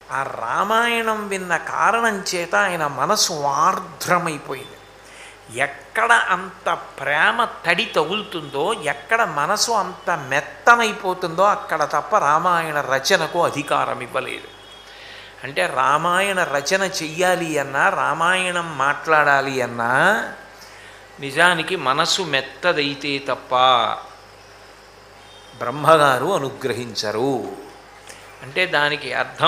ఆ రామాయణం విన్న కారణం చేత ఆయన మనసు ఆర్ద్రమైపోయింది ఎక్కడ అంత ప్రేమ తడి తగులుతుందో ఎక్కడ మనసు అంత మెత్తనైపోతుందో అక్కడ తప్ప రామాయణ రచనకు అధికారం ఇవ్వలేదు అంటే రామాయణ రచన చెయ్యాలి అన్నా రామాయణం మాట్లాడాలి అన్నా నిజానికి మనసు మెత్తదైతే తప్ప బ్రహ్మగారు అనుగ్రహించరు అంటే దానికి అర్థం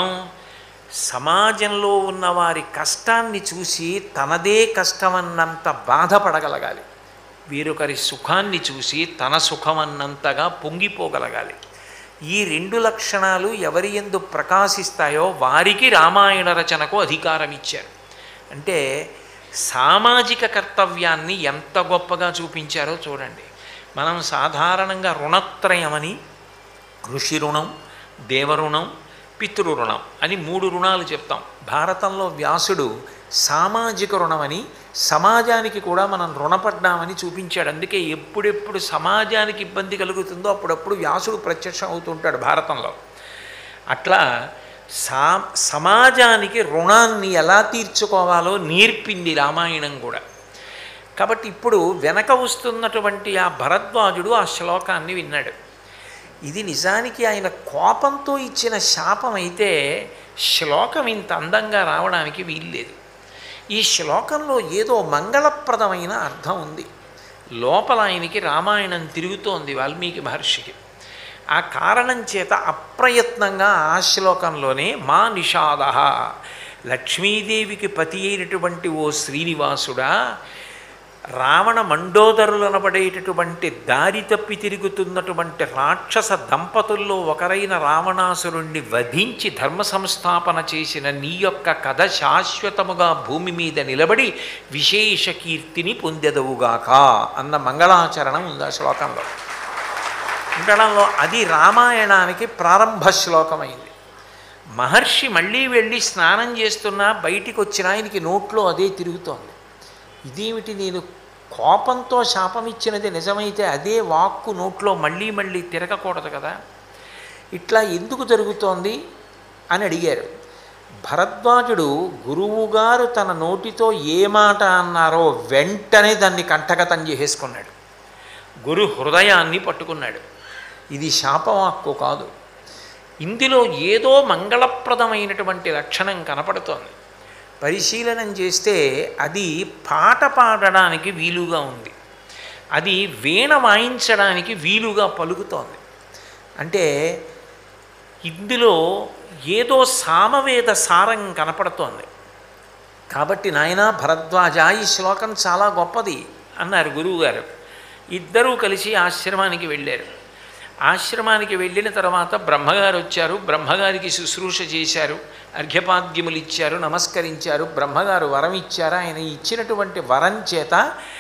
సమాజంలో ఉన్న వారి కష్టాన్ని చూసి తనదే కష్టమన్నంత బాధపడగలగాలి వీరొకరి సుఖాన్ని చూసి తన సుఖమన్నంతగా పొంగిపోగలగాలి ఈ రెండు లక్షణాలు ఎవరి ఎందు ప్రకాశిస్తాయో వారికి రామాయణ రచనకు అధికారం ఇచ్చారు అంటే సామాజిక కర్తవ్యాన్ని ఎంత గొప్పగా చూపించారో చూడండి మనం సాధారణంగా రుణత్రయమని ఋషి రుణం దేవరుణం పితృరుణం అని మూడు రుణాలు చెప్తాం భారతంలో వ్యాసుడు సామాజిక రుణమని సమాజానికి కూడా మనం రుణపడ్డామని చూపించాడు అందుకే ఎప్పుడెప్పుడు సమాజానికి ఇబ్బంది కలుగుతుందో అప్పుడప్పుడు వ్యాసుడు ప్రత్యక్షం అవుతుంటాడు భారతంలో అట్లా సా సమాజానికి రుణాన్ని ఎలా తీర్చుకోవాలో నేర్పింది రామాయణం కూడా కాబట్టి ఇప్పుడు వెనక వస్తున్నటువంటి ఆ భరద్వాజుడు ఆ శ్లోకాన్ని విన్నాడు ఇది నిజానికి ఆయన కోపంతో ఇచ్చిన శాపం అయితే శ్లోకం ఇంత అందంగా రావడానికి వీల్లేదు ఈ శ్లోకంలో ఏదో మంగళప్రదమైన అర్థం ఉంది లోపల ఆయనకి రామాయణం తిరుగుతోంది వాల్మీకి మహర్షికి ఆ కారణం చేత అప్రయత్నంగా ఆ శ్లోకంలోనే మా నిషాద లక్ష్మీదేవికి పతి అయినటువంటి ఓ శ్రీనివాసుడా రావణ మండోదరులనబడేటటువంటి దారి తప్పి తిరుగుతున్నటువంటి రాక్షస దంపతుల్లో ఒకరైన రావణాసురుణ్ణి వధించి ధర్మ సంస్థాపన చేసిన నీ యొక్క కథ శాశ్వతముగా భూమి మీద నిలబడి విశేష కీర్తిని పొందెదవుగాక అన్న మంగళాచరణం ఉంది ఆ శ్లోకంలో ఉండడంలో అది రామాయణానికి ప్రారంభ శ్లోకమైంది మహర్షి మళ్ళీ వెళ్ళి స్నానం చేస్తున్నా బయటికి వచ్చిన ఆయనకి నోట్లో అదే తిరుగుతోంది ఇదేమిటి నేను కోపంతో శాపం ఇచ్చినది నిజమైతే అదే వాక్కు నోట్లో మళ్ళీ మళ్ళీ తిరగకూడదు కదా ఇట్లా ఎందుకు జరుగుతోంది అని అడిగారు భరద్వాజుడు గురువుగారు తన నోటితో ఏ మాట అన్నారో వెంటనే దాన్ని కంఠగతం చేసేసుకున్నాడు గురు హృదయాన్ని పట్టుకున్నాడు ఇది శాపవాక్కు కాదు ఇందులో ఏదో మంగళప్రదమైనటువంటి లక్షణం కనపడుతోంది పరిశీలనం చేస్తే అది పాట పాడడానికి వీలుగా ఉంది అది వీణ వాయించడానికి వీలుగా పలుకుతోంది అంటే ఇందులో ఏదో సామవేద సారం కనపడుతోంది కాబట్టి నాయన భరద్వాజ ఈ శ్లోకం చాలా గొప్పది అన్నారు గురువుగారు ఇద్దరూ కలిసి ఆశ్రమానికి వెళ్ళారు ఆశ్రమానికి వెళ్ళిన తర్వాత బ్రహ్మగారు వచ్చారు బ్రహ్మగారికి శుశ్రూష చేశారు అర్ఘ్యపాద్యములు ఇచ్చారు నమస్కరించారు బ్రహ్మగారు వరం ఇచ్చారు ఆయన ఇచ్చినటువంటి వరం చేత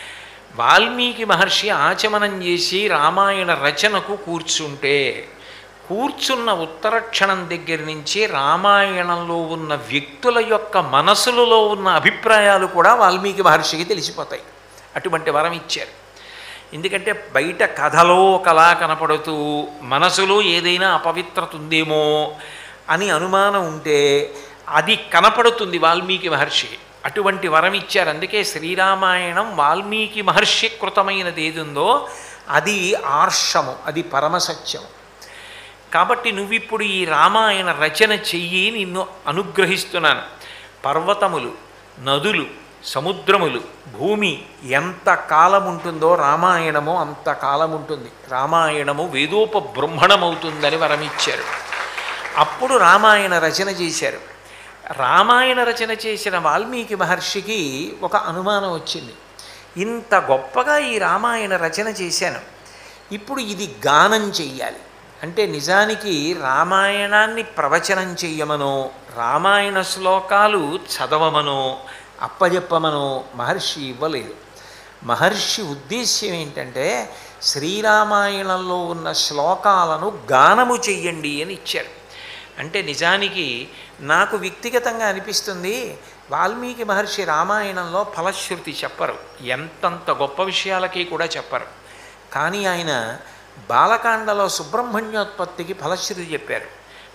వాల్మీకి మహర్షి ఆచమనం చేసి రామాయణ రచనకు కూర్చుంటే కూర్చున్న ఉత్తరక్షణం దగ్గర నుంచి రామాయణంలో ఉన్న వ్యక్తుల యొక్క మనసులలో ఉన్న అభిప్రాయాలు కూడా వాల్మీకి మహర్షికి తెలిసిపోతాయి అటువంటి వరం ఇచ్చారు ఎందుకంటే బయట కథలో ఒకలా కనపడుతూ మనసులో ఏదైనా అపవిత్రత ఉందేమో అని అనుమానం ఉంటే అది కనపడుతుంది వాల్మీకి మహర్షి అటువంటి వరం ఇచ్చారు అందుకే శ్రీరామాయణం వాల్మీకి మహర్షి కృతమైనది ఏది ఉందో అది ఆర్షము అది పరమసత్యం కాబట్టి నువ్విప్పుడు ఈ రామాయణ రచన చెయ్యి నిన్ను అనుగ్రహిస్తున్నాను పర్వతములు నదులు సముద్రములు భూమి ఎంత కాలం ఉంటుందో రామాయణము అంత కాలం ఉంటుంది రామాయణము వేదోపబృంహణమవుతుందని వరమిచ్చారు అప్పుడు రామాయణ రచన చేశారు రామాయణ రచన చేసిన వాల్మీకి మహర్షికి ఒక అనుమానం వచ్చింది ఇంత గొప్పగా ఈ రామాయణ రచన చేశాను ఇప్పుడు ఇది గానం చెయ్యాలి అంటే నిజానికి రామాయణాన్ని ప్రవచనం చెయ్యమనో రామాయణ శ్లోకాలు చదవమనో అప్పజెప్పమనో మహర్షి ఇవ్వలేదు మహర్షి ఉద్దేశ్యం ఏంటంటే శ్రీరామాయణంలో ఉన్న శ్లోకాలను గానము చెయ్యండి అని ఇచ్చారు అంటే నిజానికి నాకు వ్యక్తిగతంగా అనిపిస్తుంది వాల్మీకి మహర్షి రామాయణంలో ఫలశ్రుతి చెప్పరు ఎంతంత గొప్ప విషయాలకి కూడా చెప్పరు కానీ ఆయన బాలకాండలో సుబ్రహ్మణ్యోత్పత్తికి ఫలశ్రుతి చెప్పారు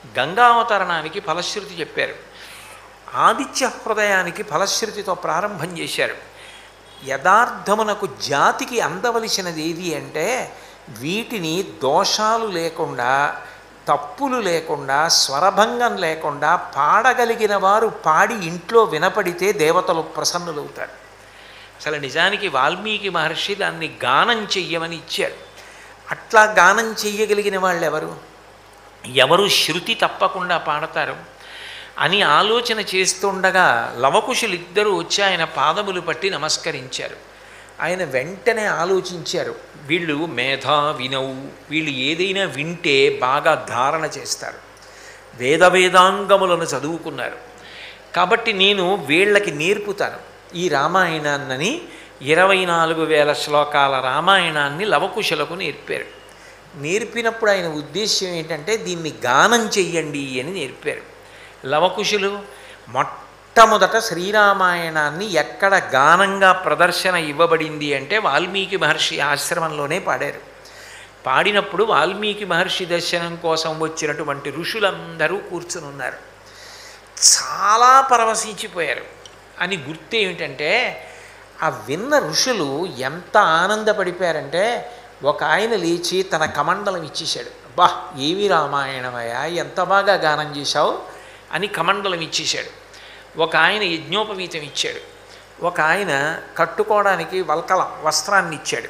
గంగావతరణానికి ఫలశ్రుతి చెప్పారు ఆదిత్య హృదయానికి ఫలశ్రుతితో ప్రారంభం చేశారు యథార్థమునకు జాతికి అందవలసినది ఏది అంటే వీటిని దోషాలు లేకుండా తప్పులు లేకుండా స్వరభంగం లేకుండా పాడగలిగిన వారు పాడి ఇంట్లో వినపడితే దేవతలు ప్రసన్నులవుతారు అసలు నిజానికి వాల్మీకి మహర్షి దాన్ని గానం చెయ్యమని ఇచ్చారు అట్లా గానం చెయ్యగలిగిన వాళ్ళు ఎవరు ఎవరు శృతి తప్పకుండా పాడతారు అని ఆలోచన చేస్తుండగా లవకుశులు ఇద్దరూ వచ్చి ఆయన పాదములు పట్టి నమస్కరించారు ఆయన వెంటనే ఆలోచించారు వీళ్ళు మేధా వినవు వీళ్ళు ఏదైనా వింటే బాగా ధారణ చేస్తారు వేద వేదాంగములను చదువుకున్నారు కాబట్టి నేను వీళ్ళకి నేర్పుతాను ఈ రామాయణాన్నని ఇరవై నాలుగు వేల శ్లోకాల రామాయణాన్ని లవకుశులకు నేర్పారు నేర్పినప్పుడు ఆయన ఉద్దేశ్యం ఏంటంటే దీన్ని గానం చెయ్యండి అని నేర్పారు లవకుశులు మొట్టమొదట శ్రీరామాయణాన్ని ఎక్కడ గానంగా ప్రదర్శన ఇవ్వబడింది అంటే వాల్మీకి మహర్షి ఆశ్రమంలోనే పాడారు పాడినప్పుడు వాల్మీకి మహర్షి దర్శనం కోసం వచ్చినటువంటి ఋషులందరూ కూర్చుని ఉన్నారు చాలా పరవశించిపోయారు అని గుర్తు ఏమిటంటే ఆ విన్న ఋషులు ఎంత ఆనందపడిపోయారంటే ఒక ఆయన లేచి తన కమండలం ఇచ్చేశాడు బా ఏమి రామాయణమయ్యా ఎంత బాగా గానం చేశావు అని కమండలం ఇచ్చేశాడు ఒక ఆయన యజ్ఞోపవీతం ఇచ్చాడు ఒక ఆయన కట్టుకోవడానికి వల్కలం వస్త్రాన్ని ఇచ్చాడు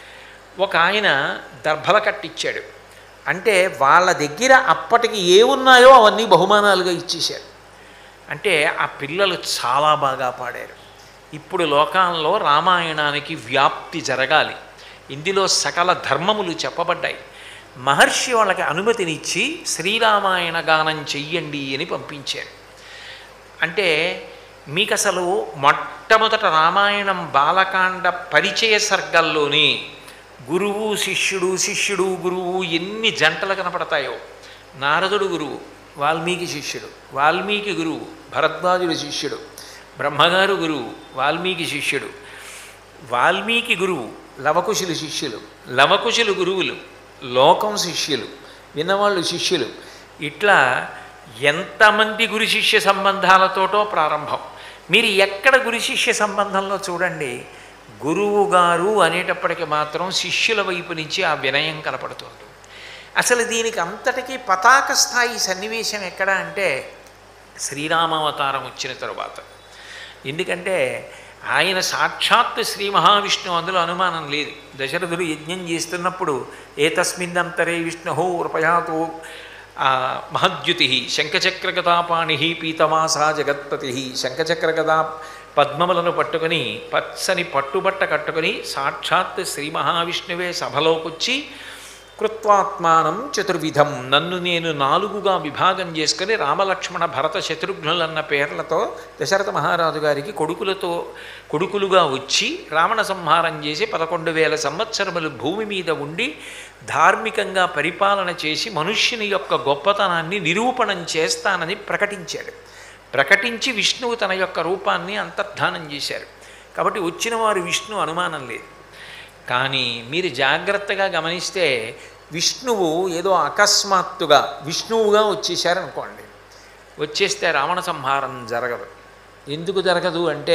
ఒక ఆయన దర్భల కట్టిచ్చాడు అంటే వాళ్ళ దగ్గర అప్పటికి ఏ ఉన్నాయో అవన్నీ బహుమానాలుగా ఇచ్చేశారు అంటే ఆ పిల్లలు చాలా బాగా పాడారు ఇప్పుడు లోకంలో రామాయణానికి వ్యాప్తి జరగాలి ఇందులో సకల ధర్మములు చెప్పబడ్డాయి మహర్షి వాళ్ళకి అనుమతినిచ్చి శ్రీరామాయణ గానం చెయ్యండి అని పంపించారు అంటే మీకు అసలు మొట్టమొదట రామాయణం బాలకాండ పరిచయ సర్గల్లోని గురువు శిష్యుడు శిష్యుడు గురువు ఎన్ని జంటలు కనపడతాయో నారదుడు గురువు వాల్మీకి శిష్యుడు వాల్మీకి గురువు భరద్వాజుడు శిష్యుడు బ్రహ్మగారు గురువు వాల్మీకి శిష్యుడు వాల్మీకి గురువు లవకుశులు శిష్యులు లవకుశులు గురువులు లోకం శిష్యులు విన్నవాళ్ళు శిష్యులు ఇట్లా ఎంతమంది గురు శిష్య సంబంధాలతోటో ప్రారంభం మీరు ఎక్కడ గురు శిష్య సంబంధంలో చూడండి గురువు గారు అనేటప్పటికి మాత్రం శిష్యుల వైపు నుంచి ఆ వినయం కనపడుతుంది అసలు దీనికి అంతటికీ పతాక స్థాయి సన్నివేశం ఎక్కడ అంటే శ్రీరామావతారం వచ్చిన తరువాత ఎందుకంటే ఆయన సాక్షాత్ శ్రీ మహావిష్ణువు అందులో అనుమానం లేదు దశరథుడు యజ్ఞం చేస్తున్నప్పుడు ఏతస్మిన్నంతరే విష్ణు కృపయాతో మహద్యుతి శంఖచక్రగదాపాణి పీతమాసా జగత్పతి శంఖచక్రగదా పద్మములను పట్టుకొని పచ్చని పట్టుబట్ట కట్టుకొని సాక్షాత్ శ్రీ మహావిష్ణువే సభలోకొచ్చి కృత్వాత్మానం చతుర్విధం నన్ను నేను నాలుగుగా విభాగం చేసుకుని రామలక్ష్మణ భరత శత్రుఘ్నులన్న పేర్లతో దశరథ మహారాజు గారికి కొడుకులతో కొడుకులుగా వచ్చి రావణ సంహారం చేసి పదకొండు వేల సంవత్సరములు భూమి మీద ఉండి ధార్మికంగా పరిపాలన చేసి మనుష్యుని యొక్క గొప్పతనాన్ని నిరూపణం చేస్తానని ప్రకటించాడు ప్రకటించి విష్ణువు తన యొక్క రూపాన్ని అంతర్ధానం చేశారు కాబట్టి వచ్చిన వారు విష్ణు అనుమానం లేదు కానీ మీరు జాగ్రత్తగా గమనిస్తే విష్ణువు ఏదో అకస్మాత్తుగా విష్ణువుగా వచ్చేసారనుకోండి వచ్చేస్తే రావణ సంహారం జరగదు ఎందుకు జరగదు అంటే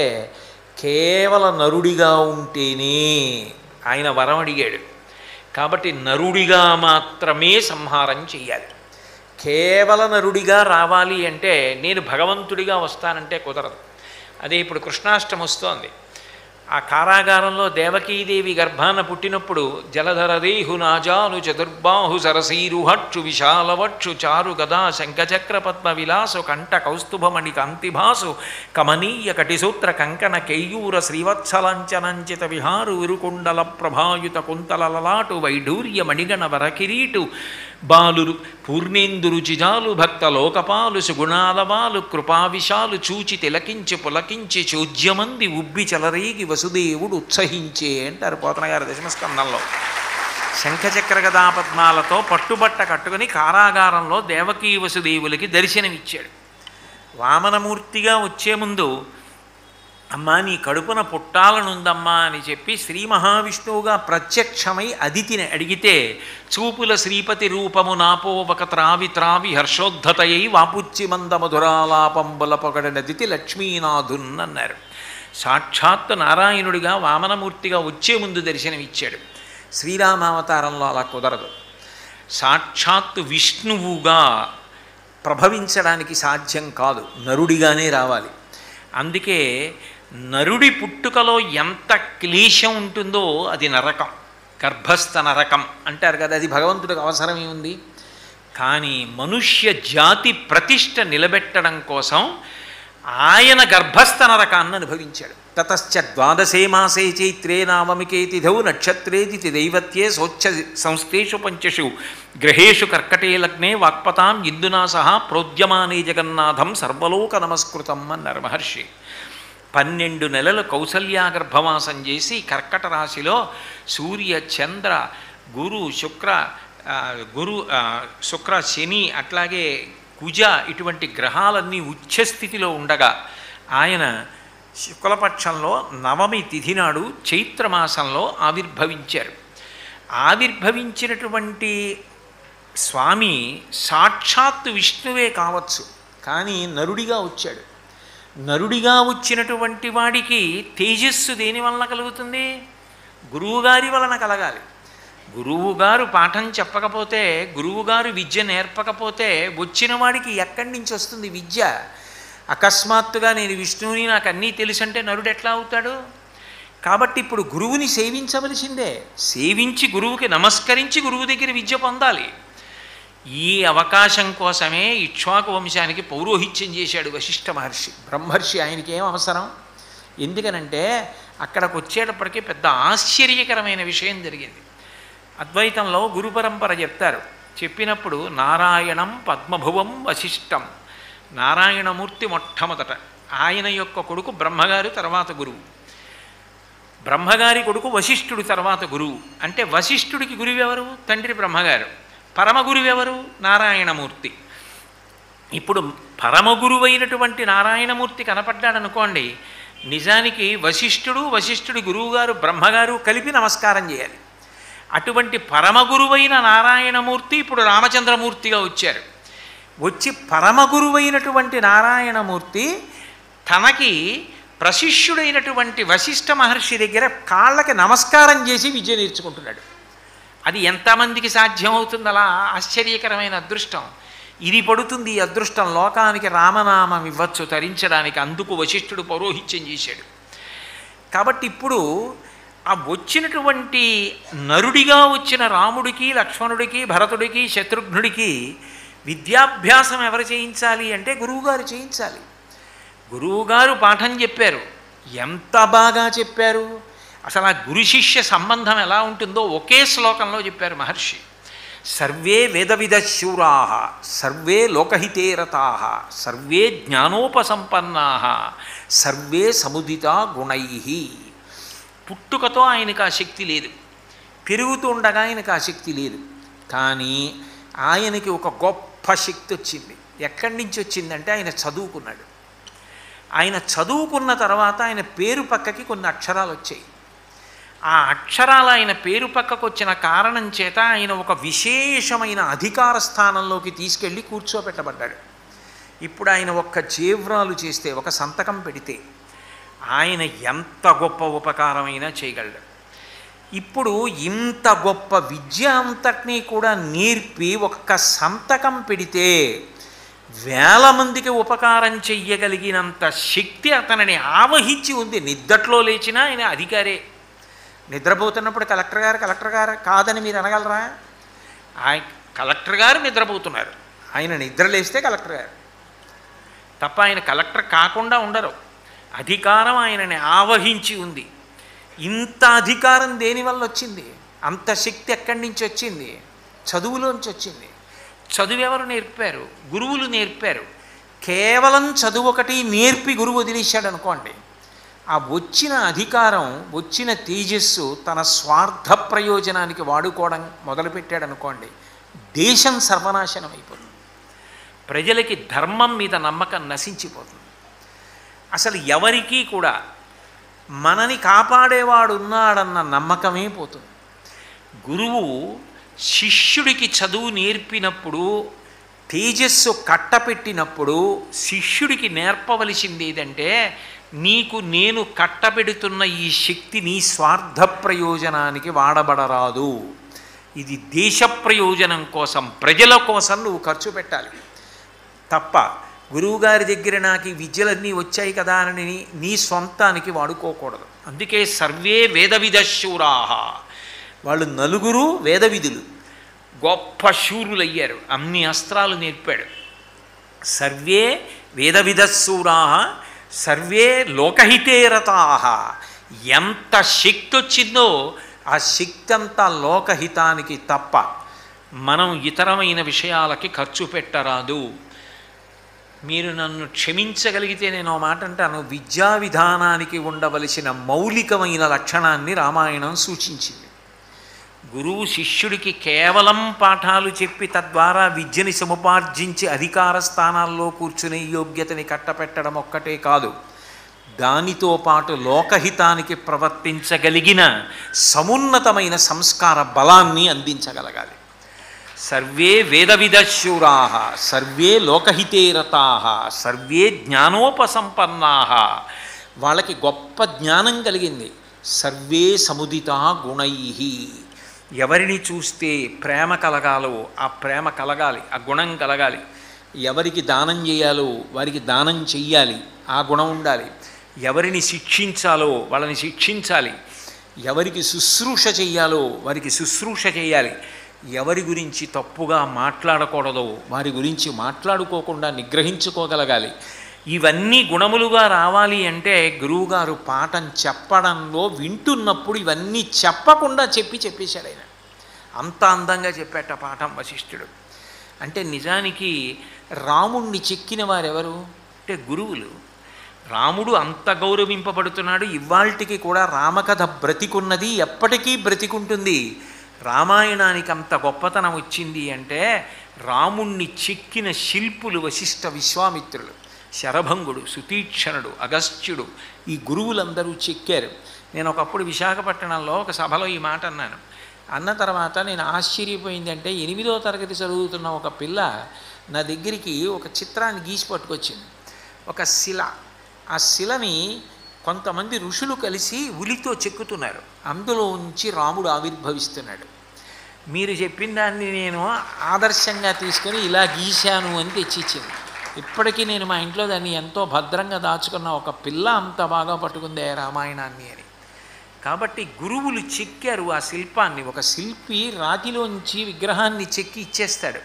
కేవల నరుడిగా ఉంటేనే ఆయన వరం అడిగాడు కాబట్టి నరుడిగా మాత్రమే సంహారం చెయ్యాలి కేవల నరుడిగా రావాలి అంటే నేను భగవంతుడిగా వస్తానంటే కుదరదు అదే ఇప్పుడు కృష్ణాష్టమి వస్తోంది ఆ కారాగారంలో దేవకీదేవి గర్భాన పుట్టినప్పుడు జలధరదేహు నాజాను చతుర్బాహు సరసీరుహక్షు విశాలవక్షు చారు గదా శంఖచక్ర పద్మ విలాసు కంఠ కౌస్తుభమణి కాంతిభాసు కమనీయ కటిసూత్ర కంకణ కేయూర శ్రీవత్సలాంచనంచిత విహారు విరుకుండల ప్రభాయుత కుంతల లలాటు వైఢూర్య మణిగణ వరకిరీటు బాలురు పూర్ణేందురు చిజాలు భక్త లోకపాలు సుగుణాలవాలు కృపావిశాలు చూచి తిలకించి పులకించి చోద్యమంది ఉబ్బి చలరేగి వసుదేవుడు ఉత్సహించే అంటారు పోతన గారి దశమస్కందంలో శంఖచక్ర గదాపద్మాలతో పట్టుబట్ట కట్టుకుని కారాగారంలో దేవకీ వసుదేవులకి దర్శనమిచ్చాడు వామనమూర్తిగా వచ్చే ముందు అమ్మా నీ కడుపున పుట్టాలనుందమ్మా అని చెప్పి శ్రీ మహావిష్ణువుగా ప్రత్యక్షమై అదితిని అడిగితే చూపుల శ్రీపతి రూపము నాపోవక త్రావి త్రావి హర్షోద్ధతయై వాపుచ్చి మంద మధురాలాపంబుల పొగడనదితి లక్ష్మీనాథున్ అన్నారు సాక్షాత్తు నారాయణుడిగా వామనమూర్తిగా వచ్చే ముందు దర్శనమిచ్చాడు శ్రీరామావతారంలో అలా కుదరదు సాక్షాత్తు విష్ణువుగా ప్రభవించడానికి సాధ్యం కాదు నరుడిగానే రావాలి అందుకే నరుడి పుట్టుకలో ఎంత క్లేశం ఉంటుందో అది నరకం గర్భస్థ నరకం అంటారు కదా అది భగవంతుడికి అవసరమే ఉంది కానీ మనుష్య జాతి ప్రతిష్ట నిలబెట్టడం కోసం ఆయన గర్భస్థ నరకాన్ని అనుభవించాడు తతశ్చ ద్వాదశే మాసే చైత్రే నామమికే తిథౌ నక్షత్రేది దైవత్యే సోచ్ఛ సంస్థేషు పంచషు గ్రహేషు కర్కటే లగ్నే వాక్పతాం ఇందునా సహా ప్రోద్యమానే జగన్నాథం సర్వలోక నమస్కృతం అన్నారు మహర్షి పన్నెండు నెలలు కౌసల్యా గర్భవాసం చేసి కర్కట రాశిలో సూర్య చంద్ర గురు శుక్ర ఆ, గురు ఆ, శుక్ర శని అట్లాగే కుజ ఇటువంటి గ్రహాలన్నీ ఉచ్చస్థితిలో ఉండగా ఆయన శుక్లపక్షంలో నవమి తిథి నాడు చైత్రమాసంలో ఆవిర్భవించారు ఆవిర్భవించినటువంటి స్వామి సాక్షాత్తు విష్ణువే కావచ్చు కానీ నరుడిగా వచ్చాడు నరుడిగా వచ్చినటువంటి వాడికి తేజస్సు దేని వలన కలుగుతుంది గురువుగారి వలన కలగాలి గురువుగారు పాఠం చెప్పకపోతే గురువుగారు విద్య నేర్పకపోతే వచ్చిన వాడికి ఎక్కడి నుంచి వస్తుంది విద్య అకస్మాత్తుగా నేను విష్ణువుని నాకు అన్నీ తెలుసంటే నరుడు ఎట్లా అవుతాడు కాబట్టి ఇప్పుడు గురువుని సేవించవలసిందే సేవించి గురువుకి నమస్కరించి గురువు దగ్గర విద్య పొందాలి ఈ అవకాశం కోసమే ఇక్ష్వాకు వంశానికి పౌరోహిత్యం చేశాడు వశిష్ఠ మహర్షి బ్రహ్మర్షి ఆయనకి ఏం అవసరం ఎందుకనంటే అక్కడికి వచ్చేటప్పటికి పెద్ద ఆశ్చర్యకరమైన విషయం జరిగింది అద్వైతంలో గురు పరంపర చెప్తారు చెప్పినప్పుడు నారాయణం పద్మభువం వశిష్టం నారాయణమూర్తి మొట్టమొదట ఆయన యొక్క కొడుకు బ్రహ్మగారు తర్వాత గురువు బ్రహ్మగారి కొడుకు వశిష్ఠుడు తర్వాత గురువు అంటే వశిష్ఠుడికి గురువు ఎవరు తండ్రి బ్రహ్మగారు పరమగురువు ఎవరు నారాయణమూర్తి ఇప్పుడు పరమగురువైనటువంటి నారాయణమూర్తి కనపడ్డాడనుకోండి నిజానికి వశిష్ఠుడు వశిష్ఠుడి గురువుగారు బ్రహ్మగారు కలిపి నమస్కారం చేయాలి అటువంటి పరమగురువైన నారాయణమూర్తి ఇప్పుడు రామచంద్రమూర్తిగా వచ్చారు వచ్చి పరమగురువైనటువంటి నారాయణమూర్తి తనకి ప్రశిష్యుడైనటువంటి వశిష్ఠ మహర్షి దగ్గర కాళ్ళకి నమస్కారం చేసి విద్య నేర్చుకుంటున్నాడు అది ఎంతమందికి సాధ్యమవుతుంది అలా ఆశ్చర్యకరమైన అదృష్టం ఇది పడుతుంది ఈ అదృష్టం లోకానికి రామనామం ఇవ్వచ్చు తరించడానికి అందుకు వశిష్ఠుడు పౌరోహిత్యం చేశాడు కాబట్టి ఇప్పుడు ఆ వచ్చినటువంటి నరుడిగా వచ్చిన రాముడికి లక్ష్మణుడికి భరతుడికి శత్రుఘ్నుడికి విద్యాభ్యాసం ఎవరు చేయించాలి అంటే గురువుగారు చేయించాలి గురువుగారు పాఠం చెప్పారు ఎంత బాగా చెప్పారు అసలు ఆ గురు శిష్య సంబంధం ఎలా ఉంటుందో ఒకే శ్లోకంలో చెప్పారు మహర్షి సర్వే వేదవిద శూరా సర్వే లోకహితే రతా సర్వే జ్ఞానోపసంపన్నా సర్వే సముదిత గుణై పుట్టుకతో ఆయనకు ఆ శక్తి లేదు పెరుగుతూ ఉండగా ఆయనకు ఆ శక్తి లేదు కానీ ఆయనకి ఒక గొప్ప శక్తి వచ్చింది ఎక్కడి నుంచి వచ్చిందంటే ఆయన చదువుకున్నాడు ఆయన చదువుకున్న తర్వాత ఆయన పేరు పక్కకి కొన్ని అక్షరాలు వచ్చాయి ఆ అక్షరాలు ఆయన పేరు పక్కకు వచ్చిన కారణం చేత ఆయన ఒక విశేషమైన అధికార స్థానంలోకి తీసుకెళ్ళి కూర్చోబెట్టబడ్డాడు ఇప్పుడు ఆయన ఒక్క జీవ్రాలు చేస్తే ఒక సంతకం పెడితే ఆయన ఎంత గొప్ప ఉపకారమైనా చేయగలడు ఇప్పుడు ఇంత గొప్ప విద్య అంతటినీ కూడా నేర్పి ఒక్క సంతకం పెడితే వేల మందికి ఉపకారం చెయ్యగలిగినంత శక్తి అతనిని ఆవహించి ఉంది నిద్దట్లో లేచినా ఆయన అధికారే నిద్రపోతున్నప్పుడు కలెక్టర్ గారు కలెక్టర్ గారు కాదని మీరు అనగలరా ఆయన కలెక్టర్ గారు నిద్రపోతున్నారు ఆయన నిద్ర లేస్తే కలెక్టర్ గారు తప్ప ఆయన కలెక్టర్ కాకుండా ఉండరు అధికారం ఆయనని ఆవహించి ఉంది ఇంత అధికారం దేనివల్ల వచ్చింది అంత శక్తి ఎక్కడి నుంచి వచ్చింది చదువులోంచి వచ్చింది చదువు ఎవరు నేర్పారు గురువులు నేర్పారు కేవలం చదువు ఒకటి నేర్పి గురువు వదిలేశాడు అనుకోండి ఆ వచ్చిన అధికారం వచ్చిన తేజస్సు తన స్వార్థ ప్రయోజనానికి వాడుకోవడం మొదలుపెట్టాడు అనుకోండి దేశం సర్వనాశనం అయిపోతుంది ప్రజలకి ధర్మం మీద నమ్మకం నశించిపోతుంది అసలు ఎవరికీ కూడా మనని కాపాడేవాడు ఉన్నాడన్న నమ్మకమే పోతుంది గురువు శిష్యుడికి చదువు నేర్పినప్పుడు తేజస్సు కట్టపెట్టినప్పుడు శిష్యుడికి నేర్పవలసింది ఏదంటే నీకు నేను కట్టబెడుతున్న ఈ శక్తి నీ స్వార్థ ప్రయోజనానికి వాడబడరాదు ఇది దేశ ప్రయోజనం కోసం ప్రజల కోసం నువ్వు ఖర్చు పెట్టాలి తప్ప గురువుగారి దగ్గర నాకు ఈ విద్యలన్నీ వచ్చాయి కదా అని నీ సొంతానికి వాడుకోకూడదు అందుకే సర్వే వేద శూరాహ వాళ్ళు నలుగురు వేద విధులు గొప్ప శూరులయ్యారు అన్ని అస్త్రాలు నేర్పాడు సర్వే వేద శూరాహ సర్వే లోకహితే రతాహ ఎంత శక్తి వచ్చిందో ఆ శక్తి అంతా లోకహితానికి తప్ప మనం ఇతరమైన విషయాలకి ఖర్చు పెట్టరాదు మీరు నన్ను క్షమించగలిగితే నేను ఓ మాట అంటాను విద్యా విధానానికి ఉండవలసిన మౌలికమైన లక్షణాన్ని రామాయణం సూచించింది గురువు శిష్యుడికి కేవలం పాఠాలు చెప్పి తద్వారా విద్యని సముపార్జించి అధికార స్థానాల్లో కూర్చునే యోగ్యతని కట్టపెట్టడం ఒక్కటే కాదు దానితో పాటు లోకహితానికి ప్రవర్తించగలిగిన సమున్నతమైన సంస్కార బలాన్ని అందించగలగాలి సర్వే వేదవిదశూరా సర్వే లోకహితే రతా సర్వే జ్ఞానోపసంపన్నా వాళ్ళకి గొప్ప జ్ఞానం కలిగింది సర్వే సముదితా గుణై ఎవరిని చూస్తే ప్రేమ కలగాలో ఆ ప్రేమ కలగాలి ఆ గుణం కలగాలి ఎవరికి దానం చేయాలో వారికి దానం చెయ్యాలి ఆ గుణం ఉండాలి ఎవరిని శిక్షించాలో వాళ్ళని శిక్షించాలి ఎవరికి శుశ్రూష చెయ్యాలో వారికి శుశ్రూష చేయాలి ఎవరి గురించి తప్పుగా మాట్లాడకూడదో వారి గురించి మాట్లాడుకోకుండా నిగ్రహించుకోగలగాలి ఇవన్నీ గుణములుగా రావాలి అంటే గురువుగారు పాఠం చెప్పడంలో వింటున్నప్పుడు ఇవన్నీ చెప్పకుండా చెప్పి చెప్పేశాడు ఆయన అంత అందంగా చెప్పేట పాఠం వశిష్ఠుడు అంటే నిజానికి రాముణ్ణి చెక్కిన వారెవరు అంటే గురువులు రాముడు అంత గౌరవింపబడుతున్నాడు ఇవాల్టికి కూడా రామకథ బ్రతికున్నది ఎప్పటికీ బ్రతికుంటుంది రామాయణానికి అంత గొప్పతనం వచ్చింది అంటే రాముణ్ణి చెక్కిన శిల్పులు వశిష్ఠ విశ్వామిత్రులు శరభంగుడు సుతీక్షణుడు అగస్త్యుడు ఈ గురువులందరూ చెక్కారు నేను ఒకప్పుడు విశాఖపట్నంలో ఒక సభలో ఈ మాట అన్నాను అన్న తర్వాత నేను ఆశ్చర్యపోయింది అంటే ఎనిమిదో తరగతి చదువుతున్న ఒక పిల్ల నా దగ్గరికి ఒక చిత్రాన్ని గీసి పట్టుకొచ్చింది ఒక శిల ఆ శిలని కొంతమంది ఋషులు కలిసి ఉలితో చెక్కుతున్నారు అందులో ఉంచి రాముడు ఆవిర్భవిస్తున్నాడు మీరు చెప్పిన దాన్ని నేను ఆదర్శంగా తీసుకొని ఇలా గీశాను అని తెచ్చిచ్చింది ఇప్పటికీ నేను మా ఇంట్లో దాన్ని ఎంతో భద్రంగా దాచుకున్న ఒక పిల్ల అంత బాగా పట్టుకుందే రామాయణాన్ని అని కాబట్టి గురువులు చెక్కారు ఆ శిల్పాన్ని ఒక శిల్పి రాతిలోంచి విగ్రహాన్ని చెక్కి ఇచ్చేస్తాడు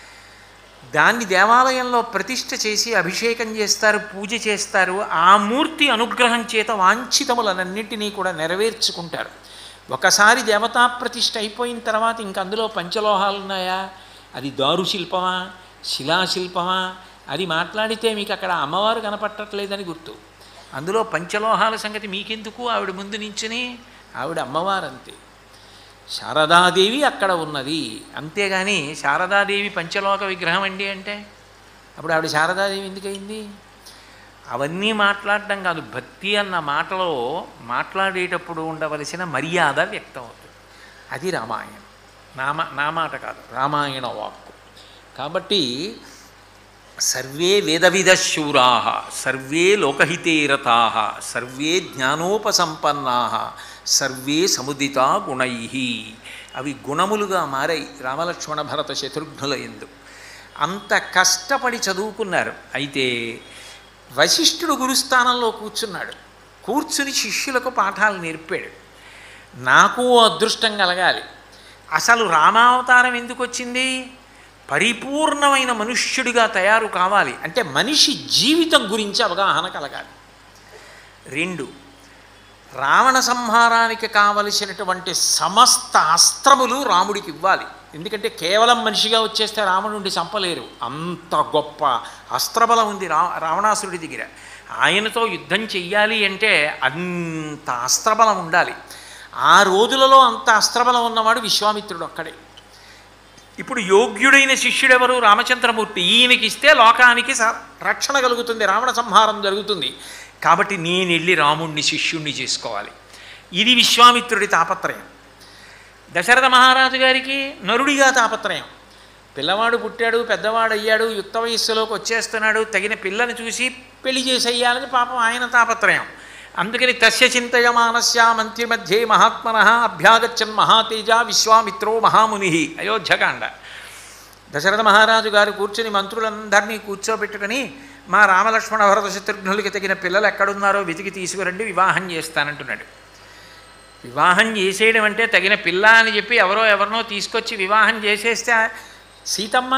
దాన్ని దేవాలయంలో ప్రతిష్ఠ చేసి అభిషేకం చేస్తారు పూజ చేస్తారు ఆ మూర్తి అనుగ్రహం చేత వాంఛితములనన్నింటినీ కూడా నెరవేర్చుకుంటారు ఒకసారి దేవతా ప్రతిష్ఠ అయిపోయిన తర్వాత ఇంక అందులో పంచలోహాలు ఉన్నాయా అది దారు శిల్పమా శిలాశిల్పమా అది మాట్లాడితే మీకు అక్కడ అమ్మవారు కనపట్టట్లేదని గుర్తు అందులో పంచలోహాల సంగతి మీకెందుకు ఆవిడ ముందు నించుని ఆవిడ అమ్మవారు అంతే శారదాదేవి అక్కడ ఉన్నది అంతేగాని శారదాదేవి పంచలోక విగ్రహం అండి అంటే అప్పుడు ఆవిడ శారదాదేవి ఎందుకయింది అవన్నీ మాట్లాడడం కాదు భక్తి అన్న మాటలో మాట్లాడేటప్పుడు ఉండవలసిన మర్యాద వ్యక్తం అవుతుంది అది రామాయణం నామ నా మాట కాదు రామాయణ వాక్కు కాబట్టి సర్వే వేదవిద శూరా సర్వే లోకహితే రతా సర్వే జ్ఞానోపసంపన్నా సర్వే సముదితా గుణై అవి గుణములుగా మారాయి రామలక్ష్మణ భరత శత్రుఘ్నుల ఎందు అంత కష్టపడి చదువుకున్నారు అయితే వశిష్ఠుడు గురుస్థానంలో కూర్చున్నాడు కూర్చుని శిష్యులకు పాఠాలు నేర్పాడు నాకు ఓ అదృష్టం కలగాలి అసలు రామావతారం ఎందుకు వచ్చింది పరిపూర్ణమైన మనుష్యుడిగా తయారు కావాలి అంటే మనిషి జీవితం గురించి అవగాహన కలగాలి రెండు రావణ సంహారానికి కావలసినటువంటి సమస్త అస్త్రములు రాముడికి ఇవ్వాలి ఎందుకంటే కేవలం మనిషిగా వచ్చేస్తే రావణుడిని చంపలేరు అంత గొప్ప అస్త్రబలం ఉంది రా రావణాసురుడి దగ్గర ఆయనతో యుద్ధం చెయ్యాలి అంటే అంత అస్త్రబలం ఉండాలి ఆ రోజులలో అంత అస్త్రబలం ఉన్నవాడు విశ్వామిత్రుడు ఒక్కడే ఇప్పుడు యోగ్యుడైన శిష్యుడెవరు రామచంద్రమూర్తి ఈయనకి ఇస్తే లోకానికి స- రక్షణ కలుగుతుంది రావణ సంహారం జరుగుతుంది కాబట్టి నేను వెళ్ళి రాముణ్ణి శిష్యుణ్ణి చేసుకోవాలి ఇది విశ్వామిత్రుడి తాపత్రయం దశరథ మహారాజు గారికి నరుడిగా తాపత్రయం పిల్లవాడు పుట్టాడు పెద్దవాడు అయ్యాడు యుక్త వయస్సులోకి వచ్చేస్తున్నాడు తగిన పిల్లని చూసి పెళ్లి చేసేయాలని పాపం ఆయన తాపత్రయం అందుకని తస్య చింతయమానస్య మంత్రి మధ్యే మహాత్మన అభ్యాగచ్చన్ మహాతేజ విశ్వామిత్రో మహాముని అయోధ్యకాండ దశరథ మహారాజు గారు కూర్చుని మంత్రులందరినీ కూర్చోబెట్టుకుని మా రామలక్ష్మణ భరత శత్రుఘ్నులకి తగిన పిల్లలు ఎక్కడున్నారో వెతికి తీసుకురండి వివాహం చేస్తానంటున్నాడు వివాహం చేసేయడం అంటే తగిన పిల్ల అని చెప్పి ఎవరో ఎవరినో తీసుకొచ్చి వివాహం చేసేస్తే సీతమ్మ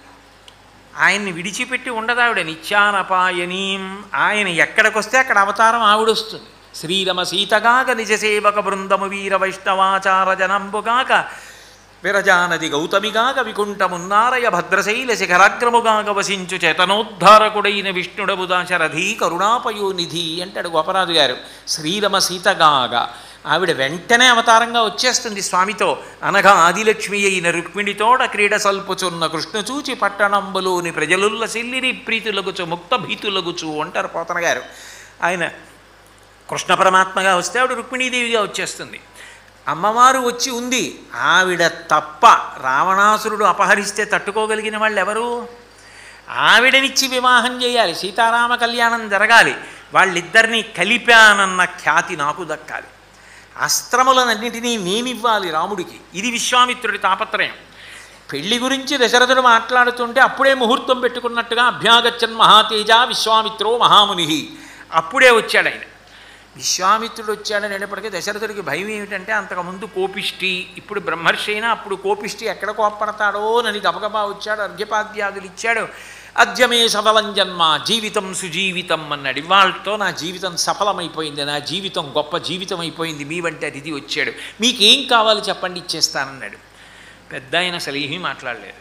ఆయన్ని విడిచిపెట్టి ఉండదావిడ నిత్యానపాయనీం ఆయన ఎక్కడికొస్తే అక్కడ అవతారం ఆవిడొస్తుంది శ్రీరమ సీతగాక నిజ సేవక బృందము వీర వైష్ణవాచార జనంబుగాక విరజానది గౌతమిగాక వికుంఠమున్నారయ భద్రశైల శిఖరాగ్రముగాక వసించు చేతనోద్ధారకుడైన విష్ణుడవు దాశరథి కరుణాపయోనిధి అంటాడు గోపరాజు గారు శ్రీరమ సీతగాగా ఆవిడ వెంటనే అవతారంగా వచ్చేస్తుంది స్వామితో అనగా ఆదిలక్ష్మి అయిన రుక్మిణితోడ క్రీడ సల్పుచున్న కృష్ణ చూచి పట్టణంబులోని ప్రజలుల్ల సిల్లిరి ప్రీతులగుచు ముక్త భీతులగుచు అంటారు పోతన గారు ఆయన కృష్ణ పరమాత్మగా వస్తే ఆవిడ రుక్మిణీదేవిగా వచ్చేస్తుంది అమ్మవారు వచ్చి ఉంది ఆవిడ తప్ప రావణాసురుడు అపహరిస్తే తట్టుకోగలిగిన వాళ్ళు ఎవరు ఆవిడనిచ్చి వివాహం చేయాలి సీతారామ కళ్యాణం జరగాలి వాళ్ళిద్దరినీ కలిపానన్న ఖ్యాతి నాకు దక్కాలి అస్త్రములనన్నింటినీ నేనివ్వాలి రాముడికి ఇది విశ్వామిత్రుడి తాపత్రయం పెళ్లి గురించి దశరథుడు మాట్లాడుతుంటే అప్పుడే ముహూర్తం పెట్టుకున్నట్టుగా అభ్యాగచ్చన్ మహాతేజ విశ్వామిత్రో మహాముని అప్పుడే వచ్చాడు ఆయన విశ్వామిత్రుడు వచ్చాడని అనేప్పటికీ దశరథుడికి భయం ఏమిటంటే అంతకుముందు కోపిష్టి ఇప్పుడు బ్రహ్మర్షి అయినా అప్పుడు కోపిష్టి ఎక్కడ కోప్పడతాడో నని గబగబా వచ్చాడు అర్ఘ్యపాద్యాదులు ఇచ్చాడు అద్యమే సఫలం జన్మ జీవితం సుజీవితం అన్నాడు ఇవాళతో నా జీవితం సఫలమైపోయింది నా జీవితం గొప్ప జీవితం అయిపోయింది మీ వంటి అతిథి వచ్చాడు మీకేం కావాలి చెప్పండి ఇచ్చేస్తానన్నాడు పెద్ద ఆయన అసలు ఏమీ మాట్లాడలేదు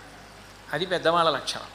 అది పెద్దవాళ్ళ లక్షణం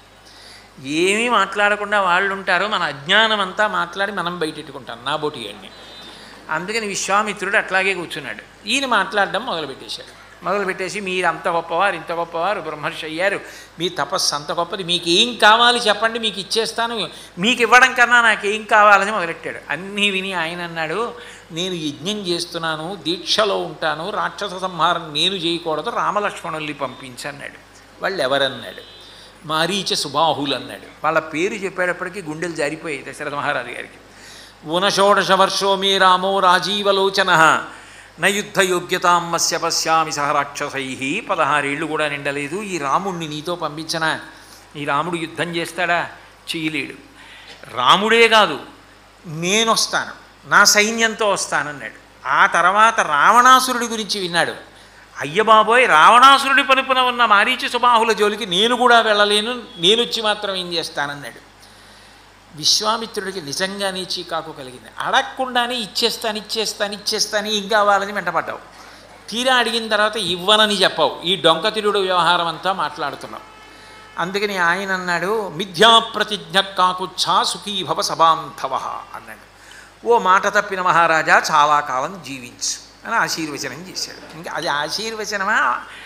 ఏమీ మాట్లాడకుండా వాళ్ళు ఉంటారో మన అజ్ఞానం అంతా మాట్లాడి మనం బయటెట్టుకుంటాం నా బోటి అన్ని అందుకని విశ్వామిత్రుడు అట్లాగే కూర్చున్నాడు ఈయన మాట్లాడడం మొదలుపెట్టేశాడు మొదలుపెట్టేసి మీరు అంత గొప్పవారు ఇంత గొప్పవారు బ్రహ్మర్షి అయ్యారు మీ తపస్సు అంత గొప్పది మీకు ఏం కావాలి చెప్పండి మీకు ఇచ్చేస్తాను మీకు ఇవ్వడం కన్నా నాకేం కావాలని మొదలెట్టాడు అన్నీ విని ఆయన అన్నాడు నేను యజ్ఞం చేస్తున్నాను దీక్షలో ఉంటాను రాక్షస సంహారం నేను చేయకూడదు రామలక్ష్మణుల్ని పంపించన్నాడు వాళ్ళు ఎవరన్నాడు మారీచ సుబాహులు అన్నాడు వాళ్ళ పేరు చెప్పేటప్పటికీ గుండెలు జారిపోయాయి దశరథ మహారాజు గారికి ఊనషోడశ వర్షో మే రామో రాజీవలోచన నయుద్ధ యోగ్యతాం మస్య పశ్యామి సహ రాక్షసై పదహారేళ్ళు కూడా నిండలేదు ఈ రాముణ్ణి నీతో పంపించనా ఈ రాముడు యుద్ధం చేస్తాడా చేయలేడు రాముడే కాదు నేను వస్తాను నా సైన్యంతో వస్తానన్నాడు ఆ తర్వాత రావణాసురుడి గురించి విన్నాడు అయ్య బాబోయ్ రావణాసురుడి పనుపున ఉన్న మారీచి సుబాహుల జోలికి నేను కూడా వెళ్ళలేను నేను వచ్చి మాత్రం ఏం చేస్తానన్నాడు విశ్వామిత్రుడికి నిజంగానే చీకాకు కలిగింది అడగకుండానే ఇచ్చేస్తాను ఇచ్చేస్తాను ఇచ్చేస్తాను ఏం కావాలని వెంటపడ్డావు తీరా అడిగిన తర్వాత ఇవ్వనని చెప్పావు ఈ డొంకతిరుడు వ్యవహారం అంతా మాట్లాడుతున్నావు అందుకని ఆయన అన్నాడు మిథ్యా ప్రతిజ్ఞ కాకుచ్ఛా సుఖీభవ సభాంధవ అన్నాడు ఓ మాట తప్పిన మహారాజా చాలా కాలం జీవించు అని ఆశీర్వచనం చేశాడు ఇంకా అది ఆశీర్వచనమా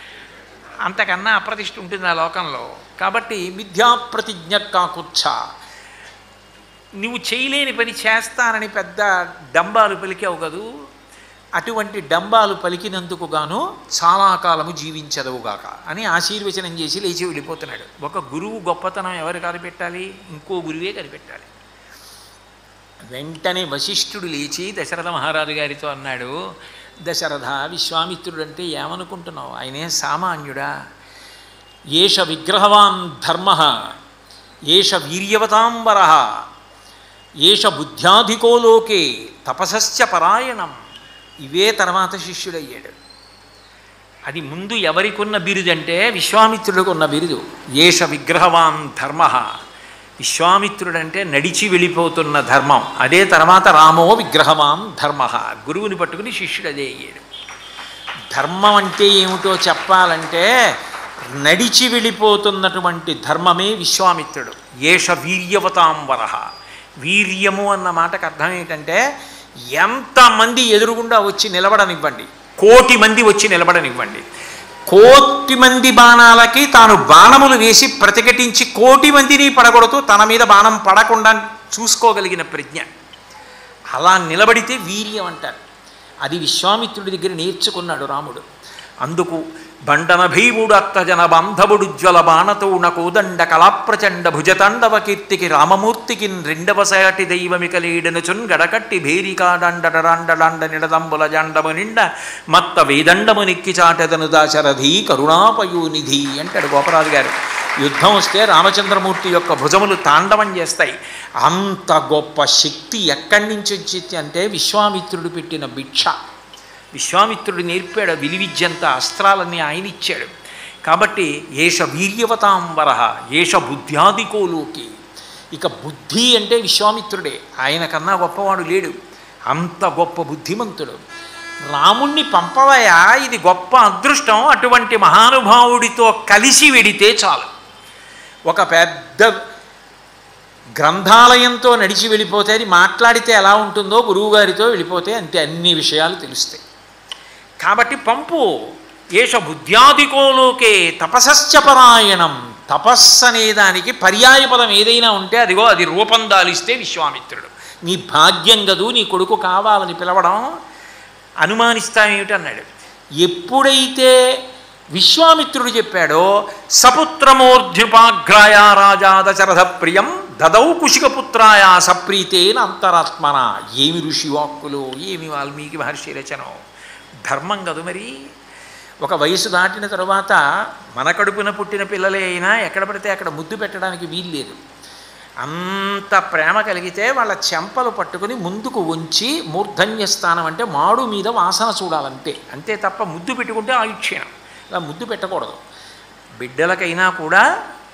అంతకన్నా అప్రతిష్ఠ ఉంటుంది ఆ లోకంలో కాబట్టి మిథ్యా ప్రతిజ్ఞ కాకుచ్ఛా నువ్వు చేయలేని పని చేస్తానని పెద్ద డంబాలు పలికావు కదూ అటువంటి డంబాలు పలికినందుకు గాను చాలా కాలము జీవించదవుగాక అని ఆశీర్వచనం చేసి లేచి వెళ్ళిపోతున్నాడు ఒక గురువు గొప్పతనం ఎవరు కనిపెట్టాలి ఇంకో గురువే కనిపెట్టాలి వెంటనే వశిష్ఠుడు లేచి దశరథ మహారాజు గారితో అన్నాడు దశరథ విశ్వామిత్రుడు అంటే ఏమనుకుంటున్నావు ఆయనే సామాన్యుడా ఏష విగ్రహవాన్ ధర్మ ఏష వీర్యవతాంబర ఏష బుద్ధ్యాధికో లోకే తపసశ్చ పరాయణం ఇవే తర్వాత శిష్యుడయ్యాడు అది ముందు ఎవరికున్న బిరుదంటే విశ్వామిత్రుడికి ఉన్న బిరుదు ఏష విగ్రహవాన్ ధర్మ విశ్వామిత్రుడంటే నడిచి వెళ్ళిపోతున్న ధర్మం అదే తర్వాత రామో విగ్రహవాం ధర్మ గురువుని పట్టుకుని శిష్యుడు అదే అయ్యాడు ధర్మం అంటే ఏమిటో చెప్పాలంటే నడిచి వెళ్ళిపోతున్నటువంటి ధర్మమే విశ్వామిత్రుడు ఏష వీర్యవతాంబర వీర్యము అన్న మాటకు అర్థం ఏంటంటే ఎంతమంది ఎదురుగుండా వచ్చి నిలబడనివ్వండి కోటి మంది వచ్చి నిలబడనివ్వండి కోటి మంది బాణాలకి తాను బాణములు వేసి ప్రతిఘటించి కోటి మందిని పడగొడుతూ తన మీద బాణం పడకుండా చూసుకోగలిగిన ప్రజ్ఞ అలా నిలబడితే వీర్యం అంటారు అది విశ్వామిత్రుడి దగ్గర నేర్చుకున్నాడు రాముడు అందుకు బండన భీముడు అత్తజన బాంధవుడు జ్వల బాణతోణ కోదండ కళాప్రచండ భుజతాండవ కీర్తికి రామమూర్తికి రెండవ సయటి దైవమిక లేడనుచున్ గడకట్టి భేరికాడండడాండడాండ నిడదంబుల జాండము నిండ మత్త వేదండము నిక్కి చాటెదను దాశరథి కరుణాపయోనిధి అంటాడు గోపరాజు గారు యుద్ధం వస్తే రామచంద్రమూర్తి యొక్క భుజములు తాండవం చేస్తాయి అంత గొప్ప శక్తి ఎక్కడి నుంచి వచ్చింది అంటే విశ్వామిత్రుడు పెట్టిన భిక్ష విశ్వామిత్రుడు నేర్పాడు విలువిద్యంత అస్త్రాలన్నీ ఆయన ఇచ్చాడు కాబట్టి ఏష వీర్యవతాంబర ఏష బుద్ధ్యాదికోలోకి ఇక బుద్ధి అంటే విశ్వామిత్రుడే ఆయన కన్నా గొప్పవాడు లేడు అంత గొప్ప బుద్ధిమంతుడు రాముణ్ణి పంపవయా ఇది గొప్ప అదృష్టం అటువంటి మహానుభావుడితో కలిసి వెడితే చాలు ఒక పెద్ద గ్రంథాలయంతో నడిచి వెళ్ళిపోతే అది మాట్లాడితే ఎలా ఉంటుందో గురువుగారితో వెళ్ళిపోతే అంతే అన్ని విషయాలు తెలుస్తాయి కాబట్టి పంపు ఏష బుద్ధ్యాదికోలోకే తపసశ్చ పరాయణం తపస్సు అనే దానికి పర్యాయపదం ఏదైనా ఉంటే అదిగో అది రూపం దాలిస్తే విశ్వామిత్రుడు నీ భాగ్యం గదు నీ కొడుకు కావాలని పిలవడం అనుమానిస్తామేమిటి అన్నాడు ఎప్పుడైతే విశ్వామిత్రుడు చెప్పాడో సపుత్రమూర్ధ్యుపాగ్రాయ రాజా దశరథ ప్రియం దదౌ కుశికపుత్రాయ సప్రీతేన అంతరాత్మన ఏమి ఋషి వాక్కులు ఏమి వాల్మీకి మహర్షి రచనో ధర్మం కదు మరి ఒక వయసు దాటిన తరువాత మన కడుపున పుట్టిన పిల్లలే అయినా ఎక్కడ పడితే అక్కడ ముద్దు పెట్టడానికి వీల్లేదు అంత ప్రేమ కలిగితే వాళ్ళ చెంపలు పట్టుకుని ముందుకు ఉంచి మూర్ధన్య స్థానం అంటే మాడు మీద వాసన చూడాలంతే అంతే తప్ప ముద్దు పెట్టుకుంటే ఆయుక్షీణం ఇలా ముద్దు పెట్టకూడదు బిడ్డలకైనా కూడా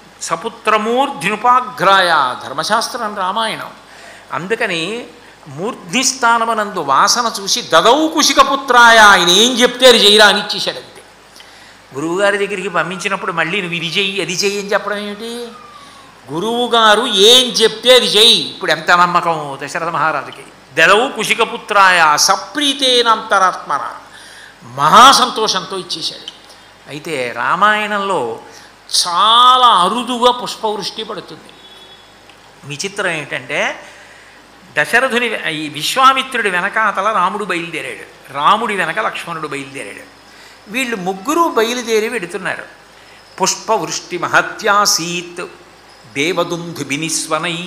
సపుత్రమూర్ధినుపాగ్రాయ ధర్మశాస్త్రం రామాయణం అందుకని మూర్ధిస్థానమనందు వాసన చూసి దదౌ కుశికపుత్రాయ ఆయన ఏం చెప్తే అది చేయరా అని ఇచ్చేశాడు అంతే గురువుగారి దగ్గరికి పంపించినప్పుడు మళ్ళీ నువ్వు ఇది చెయ్యి అది చెయ్యి అని చెప్పడం ఏమిటి గురువుగారు ఏం చెప్తే అది చెయ్యి ఇప్పుడు ఎంత నమ్మకం దశరథ మహారాజుకి దదౌ కుశికపుత్రాయ సప్రీతేనంతరాత్మన మహాసంతోషంతో ఇచ్చేశాడు అయితే రామాయణంలో చాలా అరుదుగా పుష్పవృష్టి పడుతుంది విచిత్రం ఏంటంటే దశరథుని ఈ విశ్వామిత్రుడి వెనకాతల రాముడు బయలుదేరాడు రాముడి వెనక లక్ష్మణుడు బయలుదేరాడు వీళ్ళు ముగ్గురు బయలుదేరి వెడుతున్నారు పుష్పవృష్టి మహత్యాసీత్ దేవదుందుబినిస్వనై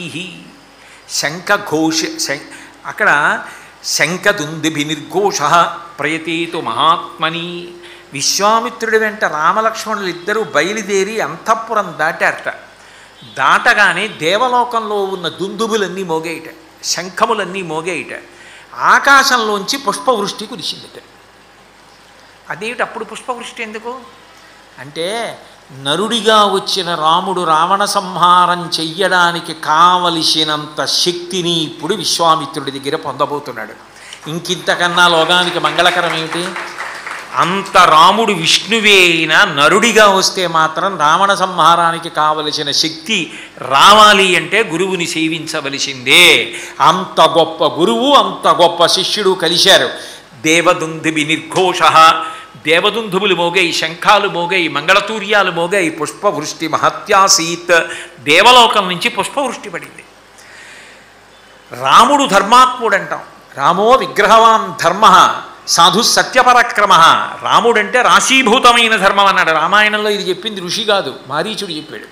శంఖఘోష శం అక్కడ శంఖదుందుబినిర్ఘోష ప్రయతేతు మహాత్మని విశ్వామిత్రుడి వెంట రామలక్ష్మణులు ఇద్దరూ బయలుదేరి అంతఃపురం దాటారట దాటగానే దేవలోకంలో ఉన్న దుందుబులన్నీ మోగేయట శంఖములన్నీ మోగేయట ఆకాశంలోంచి పుష్పవృష్టి కురిసిందట అదేమిటి అప్పుడు పుష్పవృష్టి ఎందుకు అంటే నరుడిగా వచ్చిన రాముడు రావణ సంహారం చెయ్యడానికి కావలసినంత శక్తిని ఇప్పుడు విశ్వామిత్రుడి దగ్గర పొందబోతున్నాడు ఇంకింతకన్నా లోకానికి మంగళకరం ఏమిటి అంత రాముడు విష్ణువే అయినా నరుడిగా వస్తే మాత్రం రావణ సంహారానికి కావలసిన శక్తి రావాలి అంటే గురువుని సేవించవలసిందే అంత గొప్ప గురువు అంత గొప్ప శిష్యుడు కలిశారు దేవదుందుబి నిర్ఘోష దేవదుందుబులు మోగాయి శంఖాలు మోగాయి మంగళతూర్యాలు మోగాయి పుష్పవృష్టి మహత్యాసీత్ దేవలోకం నుంచి పుష్పవృష్టి పడింది రాముడు ధర్మాత్ముడు అంటాం రామో విగ్రహవాన్ ధర్మ సాధు సత్యపరక్రమ రాముడంటే రాశీభూతమైన ధర్మం అన్నాడు రామాయణంలో ఇది చెప్పింది ఋషి కాదు మారీచుడు చెప్పాడు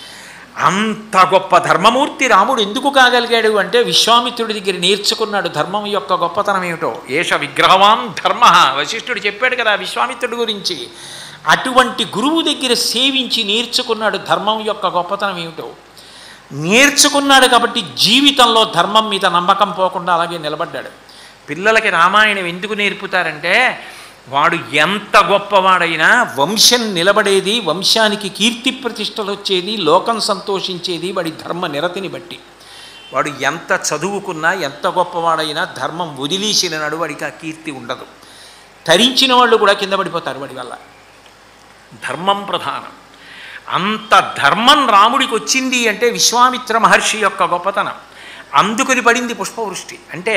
అంత గొప్ప ధర్మమూర్తి రాముడు ఎందుకు కాగలిగాడు అంటే విశ్వామిత్రుడి దగ్గర నేర్చుకున్నాడు ధర్మం యొక్క గొప్పతనం ఏమిటో ఏష విగ్రహవాన్ ధర్మ వశిష్ఠుడు చెప్పాడు కదా విశ్వామిత్రుడి గురించి అటువంటి గురువు దగ్గర సేవించి నేర్చుకున్నాడు ధర్మం యొక్క గొప్పతనం ఏమిటో నేర్చుకున్నాడు కాబట్టి జీవితంలో ధర్మం మీద నమ్మకం పోకుండా అలాగే నిలబడ్డాడు పిల్లలకి రామాయణం ఎందుకు నేర్పుతారంటే వాడు ఎంత గొప్పవాడైనా వంశం నిలబడేది వంశానికి కీర్తి ప్రతిష్టలు వచ్చేది లోకం సంతోషించేది వాడి ధర్మ నిరతిని బట్టి వాడు ఎంత చదువుకున్నా ఎంత గొప్పవాడైనా ధర్మం వదిలేసిన నాడు వాడికి ఆ కీర్తి ఉండదు తరించిన వాళ్ళు కూడా కింద పడిపోతారు వాడి వల్ల ధర్మం ప్రధానం అంత ధర్మం రాముడికి వచ్చింది అంటే విశ్వామిత్ర మహర్షి యొక్క గొప్పతనం అందుకుని పడింది పుష్పవృష్టి అంటే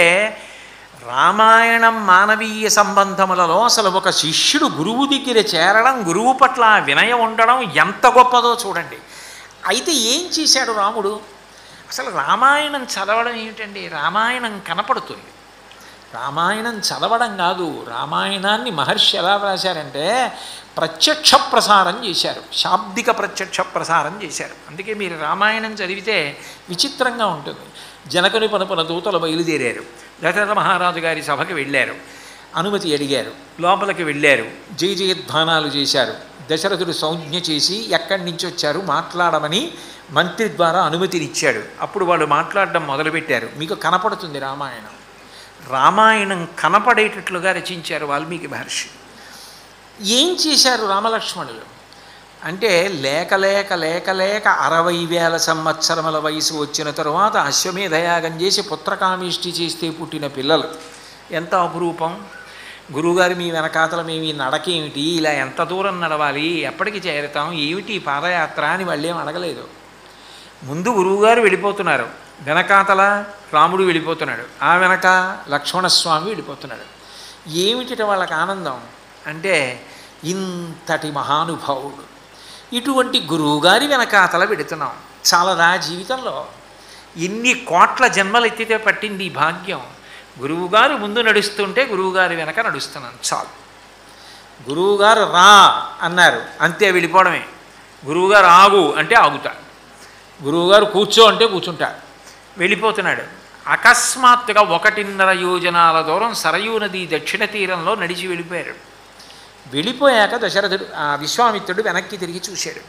రామాయణం మానవీయ సంబంధములలో అసలు ఒక శిష్యుడు గురువు దగ్గర చేరడం గురువు పట్ల వినయం ఉండడం ఎంత గొప్పదో చూడండి అయితే ఏం చేశాడు రాముడు అసలు రామాయణం చదవడం ఏమిటండి రామాయణం కనపడుతుంది రామాయణం చదవడం కాదు రామాయణాన్ని మహర్షి ఎలా వ్రాశారంటే ప్రత్యక్ష ప్రసారం చేశారు శాబ్దిక ప్రత్యక్ష ప్రసారం చేశారు అందుకే మీరు రామాయణం చదివితే విచిత్రంగా ఉంటుంది జనకుని పనుపున దూతలు బయలుదేరారు దశరథ మహారాజు గారి సభకి వెళ్ళారు అనుమతి అడిగారు లోపలికి వెళ్ళారు జయ జయధ్వానాలు చేశారు దశరథుడు సంజ్ఞ చేసి ఎక్కడి నుంచి వచ్చారు మాట్లాడమని మంత్రి ద్వారా అనుమతినిచ్చాడు అప్పుడు వాళ్ళు మాట్లాడడం మొదలుపెట్టారు మీకు కనపడుతుంది రామాయణం రామాయణం కనపడేటట్లుగా రచించారు వాల్మీకి మహర్షి ఏం చేశారు రామలక్ష్మణులు అంటే లేక లేక లేక లేక అరవై వేల సంవత్సరముల వయసు వచ్చిన తరువాత అశ్వమేధయాగం చేసి పుత్రకామిష్టి చేస్తే పుట్టిన పిల్లలు ఎంత అపురూపం గురువుగారు మీ వెనకాతల మేము ఈ నడకేమిటి ఇలా ఎంత దూరం నడవాలి ఎప్పటికి చేరుతాం ఏమిటి ఈ పాదయాత్ర అని వాళ్ళేం అడగలేదు ముందు గురువుగారు వెళ్ళిపోతున్నారు వెనకాతల రాముడు వెళ్ళిపోతున్నాడు ఆ వెనక లక్ష్మణస్వామి వెళ్ళిపోతున్నాడు ఏమిటి వాళ్ళకి ఆనందం అంటే ఇంతటి మహానుభావుడు ఇటువంటి గురువుగారి వెనకాతల పెడుతున్నాం చాలదా జీవితంలో ఎన్ని కోట్ల జన్మలు ఎత్తితే పట్టింది ఈ భాగ్యం గురువుగారు ముందు నడుస్తుంటే గురువుగారి వెనక నడుస్తున్నాను చాలు గురువుగారు రా అన్నారు అంతే వెళ్ళిపోవడమే గురువుగారు ఆగు అంటే ఆగుతా గురువుగారు కూర్చో అంటే కూర్చుంటా వెళ్ళిపోతున్నాడు అకస్మాత్తుగా ఒకటిన్నర యోజనాల దూరం సరయూ నది దక్షిణ తీరంలో నడిచి వెళ్ళిపోయారు వెళ్ళిపోయాక దశరథుడు ఆ విశ్వామిత్రుడు వెనక్కి తిరిగి చూశాడు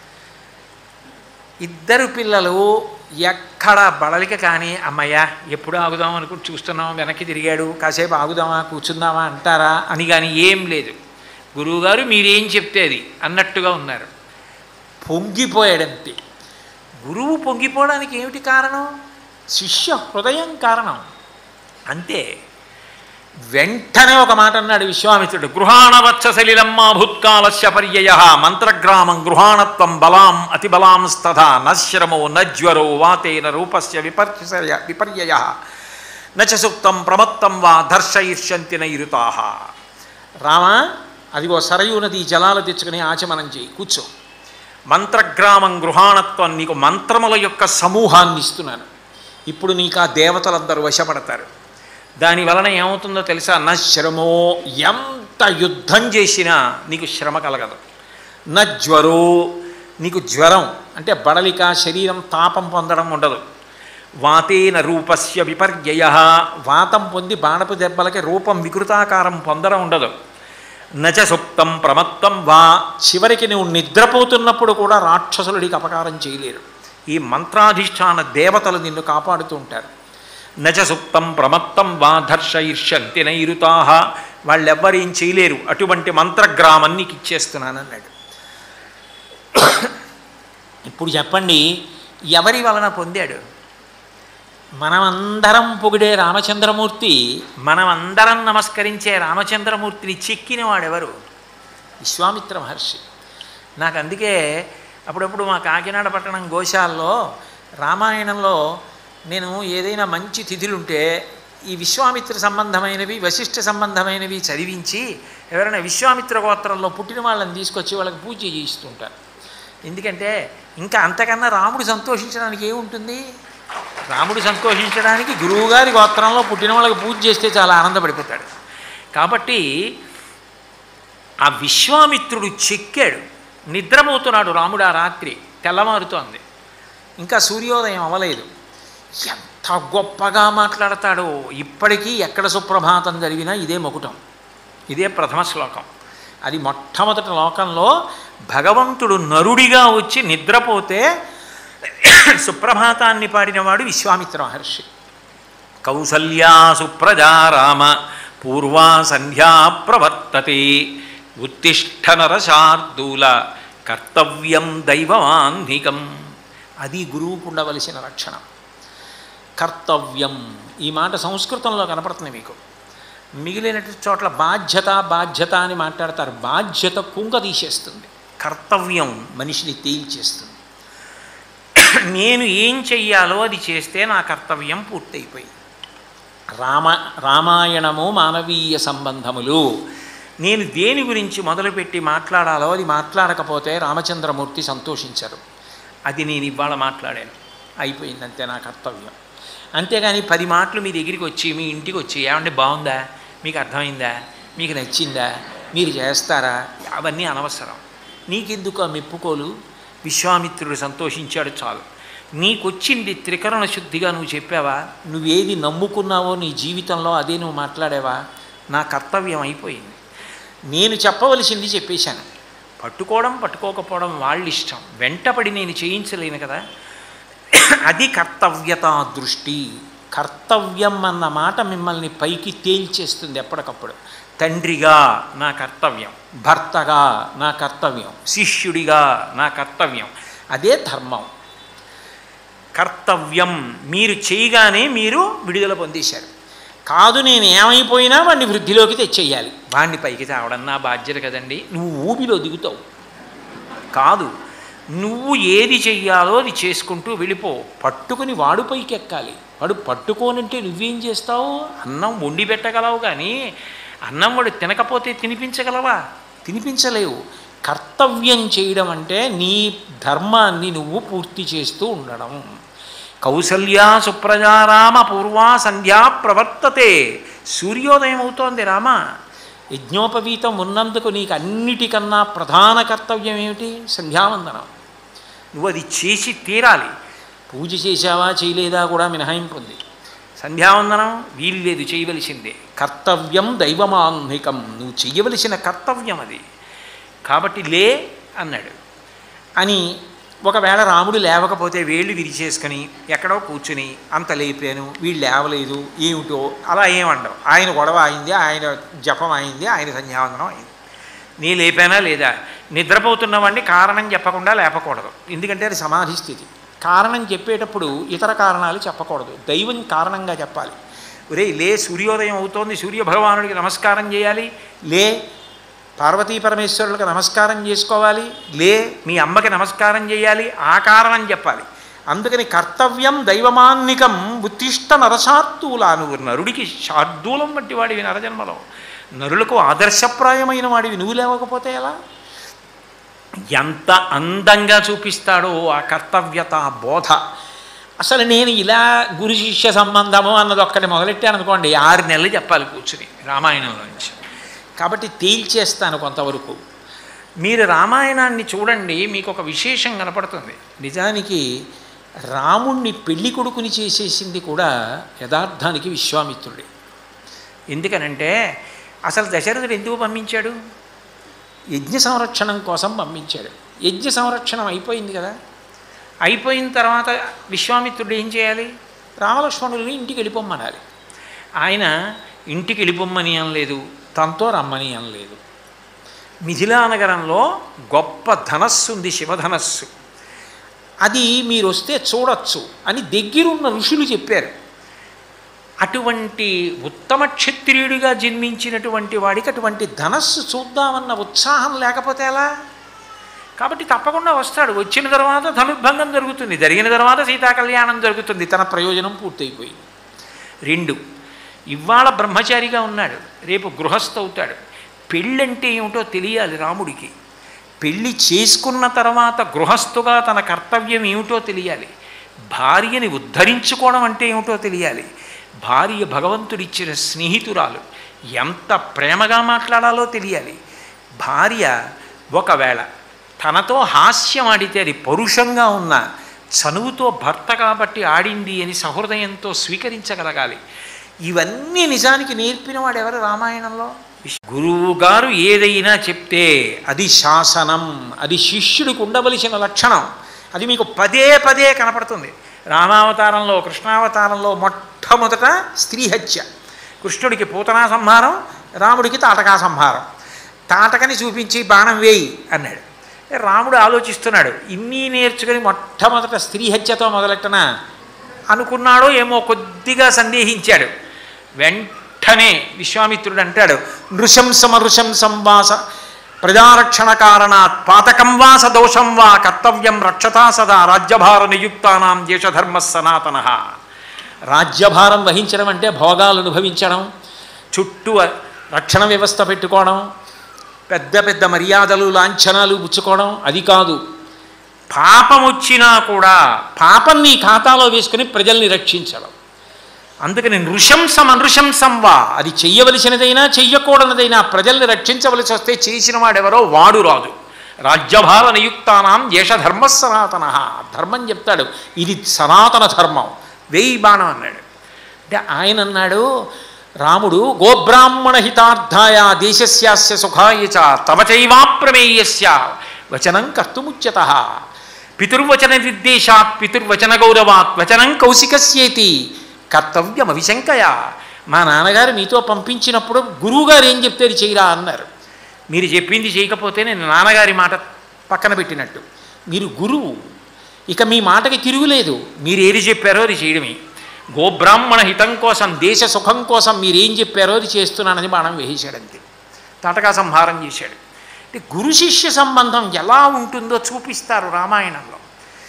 ఇద్దరు పిల్లలు ఎక్కడ బడలిక కానీ అమ్మయ్య ఎప్పుడు ఆగుదాం అనుకుని చూస్తున్నాం వెనక్కి తిరిగాడు కాసేపు ఆగుదామా కూర్చుందామా అంటారా అని కానీ ఏం లేదు గురువుగారు మీరేం చెప్తే అది అన్నట్టుగా ఉన్నారు పొంగిపోయాడంతే గురువు పొంగిపోవడానికి ఏమిటి కారణం శిష్య హృదయం కారణం అంతే వెంటనే ఒక మాట అన్నాడు విశ్వామిత్రుడు గృహాణవచ్చ సలిలమ్మా భూత్కాలస్య పర్యయ మంత్రగ్రామం గృహాణత్వం బలాం అతిబలాం స్తథా నశ్రమో నజ్వరో వాతేన రూపస్య విపర్య విపర్యయ నచ సుప్తం ప్రమత్తం వా దర్శయిష్యంతి నైరుతా రామా అదిగో సరయూ నది జలాలు తెచ్చుకుని ఆచమనం చేయి కూర్చో మంత్రగ్రామం గృహాణత్వం నీకు మంత్రముల యొక్క సమూహాన్ని ఇస్తున్నాను ఇప్పుడు నీకు ఆ దేవతలందరూ వశపడతారు దాని వలన ఏమవుతుందో తెలుసా నా శ్రమో ఎంత యుద్ధం చేసినా నీకు శ్రమ కలగదు నా జ్వరో నీకు జ్వరం అంటే బడలిక శరీరం తాపం పొందడం ఉండదు వాతేన రూపస్య విపర్యయ వాతం పొంది బాణపు దెబ్బలకి రూపం వికృతాకారం పొందడం ఉండదు నచ సుప్తం ప్రమత్తం వా చివరికి నువ్వు నిద్రపోతున్నప్పుడు కూడా రాక్షసులు నీకు అపకారం చేయలేరు ఈ మంత్రాధిష్టాన దేవతలు నిన్ను కాపాడుతూ ఉంటారు నచ సుప్తం ప్రమత్తం వా దర్శయిష్యంతి నైరుతా వాళ్ళెవ్వరేం చేయలేరు అటువంటి మంత్రగ్రామం నీకు ఇచ్చేస్తున్నానన్నాడు ఇప్పుడు చెప్పండి ఎవరి వలన పొందాడు మనమందరం పొగిడే రామచంద్రమూర్తి మనమందరం నమస్కరించే రామచంద్రమూర్తిని చెక్కిన వాడెవరు విశ్వామిత్ర మహర్షి నాకు అందుకే అప్పుడప్పుడు మా కాకినాడ పట్టణం గోశాల్లో రామాయణంలో నేను ఏదైనా మంచి తిథులుంటే ఈ విశ్వామిత్ర సంబంధమైనవి వశిష్ఠ సంబంధమైనవి చదివించి ఎవరైనా విశ్వామిత్ర గోత్రంలో పుట్టిన వాళ్ళని తీసుకొచ్చి వాళ్ళకి పూజ చేయిస్తుంటారు ఎందుకంటే ఇంకా అంతకన్నా రాముడు సంతోషించడానికి ఏముంటుంది రాముడు సంతోషించడానికి గురువుగారి గోత్రంలో పుట్టిన వాళ్ళకి పూజ చేస్తే చాలా ఆనందపడిపోతాడు కాబట్టి ఆ విశ్వామిత్రుడు చెక్కాడు నిద్రపోతున్నాడు రాముడు ఆ రాత్రి తెల్లవారుతోంది ఇంకా సూర్యోదయం అవ్వలేదు ఎంత గొప్పగా మాట్లాడతాడో ఇప్పటికీ ఎక్కడ సుప్రభాతం జరిగినా ఇదే మకుటం ఇదే ప్రథమ శ్లోకం అది మొట్టమొదటి లోకంలో భగవంతుడు నరుడిగా వచ్చి నిద్రపోతే సుప్రభాతాన్ని పాడినవాడు విశ్వామిత్ర మహర్షి కౌసల్యా సుప్రజా రామ పూర్వా సంధ్యా ప్రవర్తతే ఉత్తిష్ట నరశార్దూల కర్తవ్యం దైవమాన్నికం అది గురువుకు ఉండవలసిన లక్షణం కర్తవ్యం ఈ మాట సంస్కృతంలో కనపడుతుంది మీకు మిగిలిన చోట్ల బాధ్యత బాధ్యత అని మాట్లాడతారు బాధ్యత కుంగ తీసేస్తుంది కర్తవ్యం మనిషిని తేల్చేస్తుంది నేను ఏం చెయ్యాలో అది చేస్తే నా కర్తవ్యం పూర్తయిపోయింది రామ రామాయణము మానవీయ సంబంధములు నేను దేని గురించి మొదలుపెట్టి మాట్లాడాలో అది మాట్లాడకపోతే రామచంద్రమూర్తి సంతోషించరు అది నేను ఇవాళ మాట్లాడాను అయిపోయింది అంతే నా కర్తవ్యం అంతేగాని పది మాటలు మీ దగ్గరికి వచ్చి మీ ఇంటికి వచ్చి ఏమంటే బాగుందా మీకు అర్థమైందా మీకు నచ్చిందా మీరు చేస్తారా అవన్నీ అనవసరం నీకెందుకు ఆ మెప్పుకోలు విశ్వామిత్రుడు సంతోషించాడు చాలు నీకొచ్చింది త్రికరణ శుద్ధిగా నువ్వు చెప్పావా నువ్వేది నమ్ముకున్నావో నీ జీవితంలో అదే నువ్వు మాట్లాడావా నా కర్తవ్యం అయిపోయింది నేను చెప్పవలసింది చెప్పేశాను పట్టుకోవడం పట్టుకోకపోవడం వాళ్ళ ఇష్టం వెంటపడి నేను చేయించలేను కదా అది కర్తవ్యత దృష్టి కర్తవ్యం అన్న మాట మిమ్మల్ని పైకి తేల్చేస్తుంది ఎప్పటికప్పుడు తండ్రిగా నా కర్తవ్యం భర్తగా నా కర్తవ్యం శిష్యుడిగా నా కర్తవ్యం అదే ధర్మం కర్తవ్యం మీరు చేయగానే మీరు విడుదల పొందేశారు కాదు నేను ఏమైపోయినా వాడిని వృద్ధిలోకి తెచ్చేయాలి వాడిని పైకి తేవడం నా బాధ్యత కదండి నువ్వు ఊబిలో దిగుతావు కాదు నువ్వు ఏది చెయ్యాలో అది చేసుకుంటూ వెళ్ళిపో పట్టుకుని వాడు పైకి ఎక్కాలి వాడు పట్టుకోనంటే నువ్వేం చేస్తావు అన్నం వండి పెట్టగలవు కానీ అన్నం వాడు తినకపోతే తినిపించగలవా తినిపించలేవు కర్తవ్యం చేయడం అంటే నీ ధర్మాన్ని నువ్వు పూర్తి చేస్తూ ఉండడం కౌసల్యా సుప్రజారామ పూర్వా సంధ్యా ప్రవర్తతే సూర్యోదయం అవుతోంది రామ యజ్ఞోపవీతం ఉన్నందుకు నీకు అన్నిటికన్నా ప్రధాన కర్తవ్యం ఏమిటి సంధ్యావందనం నువ్వు అది చేసి తీరాలి పూజ చేశావా చేయలేదా కూడా మినహాయింపు ఉంది సంధ్యావందనం వీల్లేదు చేయవలసిందే కర్తవ్యం దైవమాన్నికం నువ్వు చెయ్యవలసిన కర్తవ్యం అది కాబట్టి లే అన్నాడు అని ఒకవేళ రాముడు లేవకపోతే వేళ్ళు విరిచేసుకొని ఎక్కడో కూర్చుని అంత లేపాను వీళ్ళు లేవలేదు ఏమిటో అలా ఏమండవు ఆయన గొడవ అయింది ఆయన జపం అయింది ఆయన సంధ్యావందనం అయింది నీ లేపానా లేదా నిద్రపోతున్నవాడిని కారణం చెప్పకుండా లేపకూడదు ఎందుకంటే అది సమాధి స్థితి కారణం చెప్పేటప్పుడు ఇతర కారణాలు చెప్పకూడదు దైవం కారణంగా చెప్పాలి ఒరే లే సూర్యోదయం అవుతోంది సూర్యభగవానుడికి నమస్కారం చేయాలి లే పార్వతీ పరమేశ్వరులకు నమస్కారం చేసుకోవాలి లే మీ అమ్మకి నమస్కారం చేయాలి ఆ కారణం చెప్పాలి అందుకని కర్తవ్యం దైవమాన్నికం ఉత్తిష్ట నరసాత్తూలా నువ్వు నరుడికి శార్దూలం వంటి వాడివి నరజన్మలో నరులకు ఆదర్శప్రాయమైన వాడివి నువ్వు లేవకపోతే ఎలా ఎంత అందంగా చూపిస్తాడో ఆ కర్తవ్యత ఆ బోధ అసలు నేను ఇలా గురు శిష్య సంబంధము అన్నది ఒక్కటి మొదలెట్టాను అనుకోండి ఆరు నెలలు చెప్పాలి కూర్చుని రామాయణంలోంచి కాబట్టి తేల్చేస్తాను కొంతవరకు మీరు రామాయణాన్ని చూడండి మీకు ఒక విశేషం కనపడుతుంది నిజానికి రాముణ్ణి పెళ్లి కొడుకుని చేసేసింది కూడా యథార్థానికి విశ్వామిత్రుడే ఎందుకనంటే అసలు దశరథుడు ఎందుకు పంపించాడు యజ్ఞ సంరక్షణం కోసం పంపించాడు యజ్ఞ సంరక్షణం అయిపోయింది కదా అయిపోయిన తర్వాత విశ్వామిత్రుడు ఏం చేయాలి రామలక్ష్మణుల్ని ఇంటికి వెళ్ళిపోమ్మనాలి ఆయన ఇంటికి వెళ్ళిపోమ్మని అనలేదు తనతో రమ్మని అనలేదు మిథిలా నగరంలో గొప్ప ధనస్సు ఉంది శివధనస్సు అది మీరు వస్తే చూడొచ్చు అని దగ్గరున్న ఋషులు చెప్పారు అటువంటి ఉత్తమ క్షత్రియుడిగా జన్మించినటువంటి వాడికి అటువంటి ధనస్సు చూద్దామన్న ఉత్సాహం లేకపోతే ఎలా కాబట్టి తప్పకుండా వస్తాడు వచ్చిన తర్వాత ధనుర్భంగం జరుగుతుంది జరిగిన తర్వాత సీతా కళ్యాణం జరుగుతుంది తన ప్రయోజనం పూర్తయిపోయింది రెండు ఇవాళ బ్రహ్మచారిగా ఉన్నాడు రేపు గృహస్థ అవుతాడు పెళ్ళంటే ఏమిటో తెలియాలి రాముడికి పెళ్ళి చేసుకున్న తర్వాత గృహస్థుగా తన కర్తవ్యం ఏమిటో తెలియాలి భార్యని ఉద్ధరించుకోవడం అంటే ఏమిటో తెలియాలి భార్య భగవంతుడిచ్చిన స్నేహితురాలు ఎంత ప్రేమగా మాట్లాడాలో తెలియాలి భార్య ఒకవేళ తనతో హాస్యం ఆడితే అది పరుషంగా ఉన్న చనువుతో భర్త కాబట్టి ఆడింది అని సహృదయంతో స్వీకరించగలగాలి ఇవన్నీ నిజానికి నేర్పినవాడు ఎవరు రామాయణంలో గురువు గారు ఏదైనా చెప్తే అది శాసనం అది శిష్యుడికి ఉండవలసిన లక్షణం అది మీకు పదే పదే కనపడుతుంది రామావతారంలో కృష్ణావతారంలో మొట్టమొదట స్త్రీ హత్య కృష్ణుడికి పూతనా సంహారం రాముడికి తాటకా సంహారం తాటకని చూపించి బాణం వేయి అన్నాడు రాముడు ఆలోచిస్తున్నాడు ఇన్ని నేర్చుకుని మొట్టమొదట స్త్రీ హత్యతో మొదలెట్టనా అనుకున్నాడో ఏమో కొద్దిగా సందేహించాడు వెంటనే విశ్వామిత్రుడు అంటాడు నృశంసమ నృశంసం వాస ప్రజారక్షణ కారణాత్ పాతకం వా సదోషం వా కర్తవ్యం రక్షతా సదా రాజ్యభార నియుక్తానాం దేశధర్మ సనాతన రాజ్యభారం వహించడం అంటే భోగాలు అనుభవించడం చుట్టూ రక్షణ వ్యవస్థ పెట్టుకోవడం పెద్ద పెద్ద మర్యాదలు లాంఛనాలు పుచ్చుకోవడం అది కాదు పాపం వచ్చినా కూడా పాపం నీ ఖాతాలో వేసుకుని ప్రజల్ని రక్షించడం అందుకని నృశంసం అనృశంసం వా అది చెయ్యవలసినదైనా చెయ్యకూడనిదైనా ప్రజల్ని రక్షించవలసి వస్తే చేసిన వాడెవరో వాడు రాదు రాజ్యభార నియుక్తానాం ధర్మ సనాతన ధర్మం చెప్తాడు ఇది సనాతన ధర్మం వేయి బాణం అన్నాడు అంటే ఆయన అన్నాడు రాముడు గోబ్రాహ్మణ హితార్థాయ దేశస్యాస్య సుఖాయ చ తవ చైవాప్రమేయస్య వచనం కర్తుముచ్యత పితుర్వచన నిర్దేశాత్ పితుర్వచన గౌరవాత్ వచనం కౌశికస్యేతి కర్తవ్యం అవిశంకయ మా నాన్నగారు మీతో పంపించినప్పుడు గురువుగారు ఏం చెప్తే అది చేయరా అన్నారు మీరు చెప్పింది చేయకపోతే నేను నాన్నగారి మాట పక్కన పెట్టినట్టు మీరు గురువు ఇక మీ మాటకి తిరుగులేదు మీరు ఏది చెప్పారో అది చేయడమే గోబ్రాహ్మణ హితం కోసం దేశ సుఖం కోసం మీరు ఏం చెప్పారో అది చేస్తున్నానని బాణం వేసేశాడు అంతే తాటకా సంహారం చేశాడు అంటే గురు శిష్య సంబంధం ఎలా ఉంటుందో చూపిస్తారు రామాయణంలో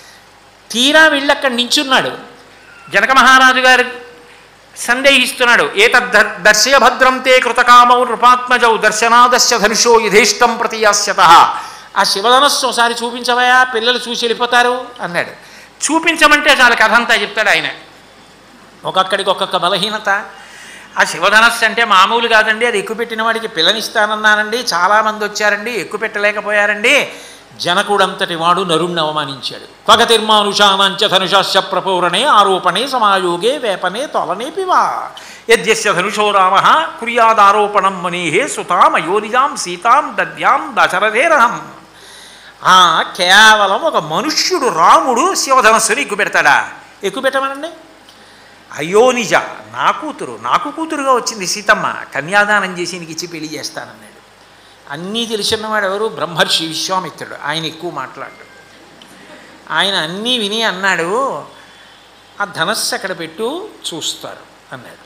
తీరా వెళ్ళి అక్కడ నించున్నాడు జనక మహారాజు గారు సందేహిస్తున్నాడు ఏతద్ దర్శయ భద్రం తే కృతకామౌ నృపాత్మజౌ దర్శనాదస్య ధనుషో యథేష్టం ప్రతియాస్యత ఆ శివధనస్సు ఒకసారి చూపించవయా పిల్లలు చూసి వెళ్ళిపోతారు అన్నాడు చూపించమంటే చాలు కథ అంతా చెప్తాడు ఆయన ఒక్కొక్కడికి ఒక్కొక్క బలహీనత ఆ శివధనస్సు అంటే మామూలు కాదండి అది ఎక్కువ పెట్టిన వాడికి పిల్లనిస్తానన్నానండి చాలామంది వచ్చారండి ఎక్కువ పెట్టలేకపోయారండి జనకుడంతటి వాడు నరుణ్ణి అవమానించాడు క్వగతిర్మానుషానాంచ ధనుషాస్య ప్రపౌరణే ఆరోపణే సమాయోగే వేపనే తొలనేపివా యద్యస్య ధనుషో రామ కుర్యాదారోపణం మనేహే సుతాం అయోనిజాం సీతాం దద్యాం దశరథేరహం ఆ కేవలం ఒక మనుష్యుడు రాముడు శివధనస్సుని ఎక్కువ పెడతాడా ఎక్కువ పెట్టమనండి అయోనిజ నా కూతురు నాకు కూతురుగా వచ్చింది సీతమ్మ కన్యాదానం చేసి నీకు ఇచ్చి పెళ్లి చేస్తానన్నాడు అన్నీ తెలిసినవాడు ఎవరు బ్రహ్మర్షి విశ్వామిత్రుడు ఆయన ఎక్కువ మాట్లాడు ఆయన అన్నీ విని అన్నాడు ఆ ధనస్సు అక్కడ పెట్టు చూస్తారు అన్నాడు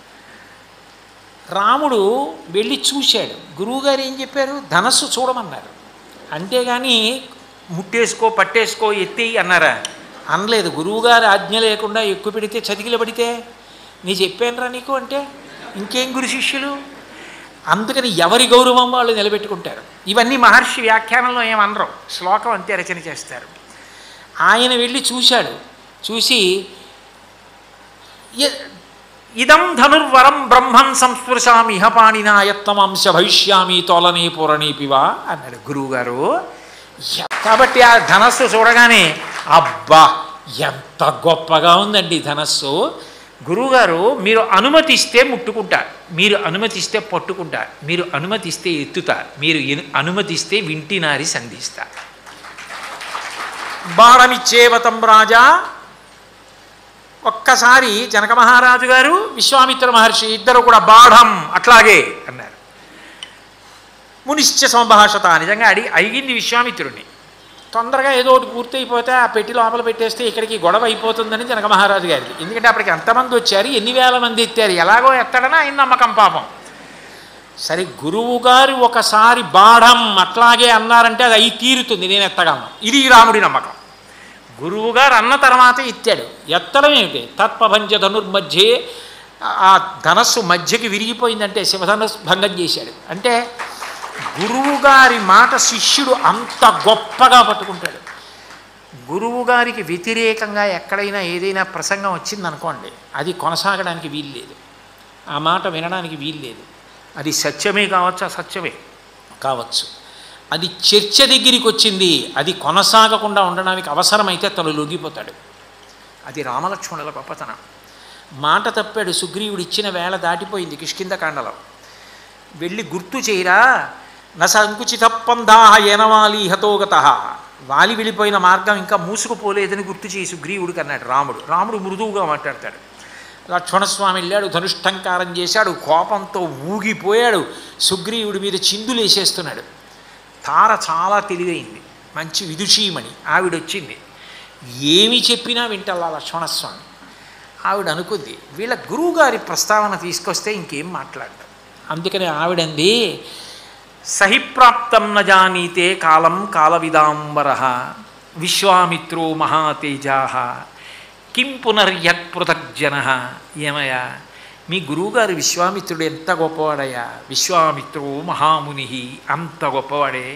రాముడు వెళ్ళి చూశాడు గురువుగారు ఏం చెప్పారు ధనస్సు చూడమన్నారు అంతేగాని ముట్టేసుకో పట్టేసుకో ఎత్తి అన్నారా అనలేదు గురువుగారు ఆజ్ఞ లేకుండా ఎక్కువ పెడితే చతికిల పడితే నీ చెప్పానురా నీకు అంటే ఇంకేం గురు శిష్యులు అందుకని ఎవరి గౌరవం వాళ్ళు నిలబెట్టుకుంటారు ఇవన్నీ మహర్షి వ్యాఖ్యానంలో ఏమనరు శ్లోకం అంతే రచన చేస్తారు ఆయన వెళ్ళి చూశాడు చూసి "ఇ- ఇదం ధనుర్వరం బ్రహ్మం సంస్పృశామి ఇహ పాణినాయత్తమాంశ భవిష్యామి తోలనే పూరణీపివా అన్నాడు గురువుగారు "య- కాబట్టి ఆ ధనస్సు చూడగానే అబ్బా ఎంత గొప్పగా ఉందండి ఈ ధనస్సు గురువుగారు మీరు అనుమతిస్తే ముట్టుకుంటా మీరు అనుమతిస్తే పట్టుకుంటా మీరు అనుమతిస్తే ఎత్తుతా మీరు ఎను- అనుమతిస్తే వింటినారి సంధిస్తా బాణమిచ్చేవతం రాజా ఒక్కసారి జనక మహారాజు గారు విశ్వామిత్ర మహర్షి ఇద్దరు కూడా బాఢం అట్లాగే అన్నారు మునిశ్చ సంభాషత నిజంగా అడి అడిగింది విశ్వామిత్రుడిని తొందరగా ఏదో ఒకటి పూర్తయిపోతే ఆ పెట్టి లోపల పెట్టేస్తే ఇక్కడికి గొడవ అయిపోతుందని జనక మహారాజు గారికి ఎందుకంటే అప్పటికి ఎంతమంది వచ్చారు ఎన్ని వేల మంది ఎత్తారు ఎలాగో ఎత్తడని ఆయన నమ్మకం పాపం సరే గురువు గారు ఒకసారి బాఢం అట్లాగే అన్నారంటే అది అయి తీరుతుంది నేను ఎత్తగలను ఇది రాముడి నమ్మకం గురువుగారు అన్న తర్వాత ఎత్తాడు ఎత్తడం ఏమిటి తత్పభంజ ధనుర్మధ్యే ఆ ధనస్సు మధ్యకి విరిగిపోయిందంటే శివధనస్సు భంగం చేశాడు అంటే గురువుగారి మాట శిష్యుడు అంత గొప్పగా పట్టుకుంటాడు గురువుగారికి వ్యతిరేకంగా ఎక్కడైనా ఏదైనా ప్రసంగం వచ్చిందనుకోండి అది కొనసాగడానికి వీల్లేదు ఆ మాట వినడానికి వీల్లేదు అది సత్యమే కావచ్చు అసత్యమే కావచ్చు అది చర్చ దగ్గరికి వచ్చింది అది కొనసాగకుండా ఉండడానికి అవసరమైతే తను లొంగిపోతాడు అది రామలక్ష్మణుల గొప్పతనం మాట తప్పాడు సుగ్రీవుడు ఇచ్చిన వేళ దాటిపోయింది కిష్కిందకాండలో వెళ్ళి గుర్తు చేయరా నసంకుచిత పందాహ ఏనవాలి హతోగత వాలి వెళ్ళిపోయిన మార్గం ఇంకా మూసుకుపోలేదని గుర్తు చేయి సుగ్రీవుడికి అన్నాడు రాముడు రాముడు మృదువుగా మాట్లాడతాడు లక్ష్మణస్వామి వెళ్ళాడు ధనుష్టంకారం చేశాడు కోపంతో ఊగిపోయాడు సుగ్రీవుడి మీద చిందులేసేస్తున్నాడు తార చాలా తెలివైంది మంచి విదుషీమణి ఆవిడ వచ్చింది ఏమి చెప్పినా వింటల్లా లక్ష్మణస్వామి ఆవిడ అనుకుంది వీళ్ళ గురువుగారి ప్రస్తావన తీసుకొస్తే ఇంకేం మాట్లాడతాం అందుకని ఆవిడంది సహిప్రాప్తం న జానీతే కాలం కాలవిదాంబర విశ్వామిత్రో మహాతేజా కిం పునర్యత్ పృథగ్జన ఏమయ్యా మీ గురువుగారు విశ్వామిత్రుడు ఎంత గొప్పవాడయ్యా విశ్వామిత్రో మహాముని అంత గొప్పవాడే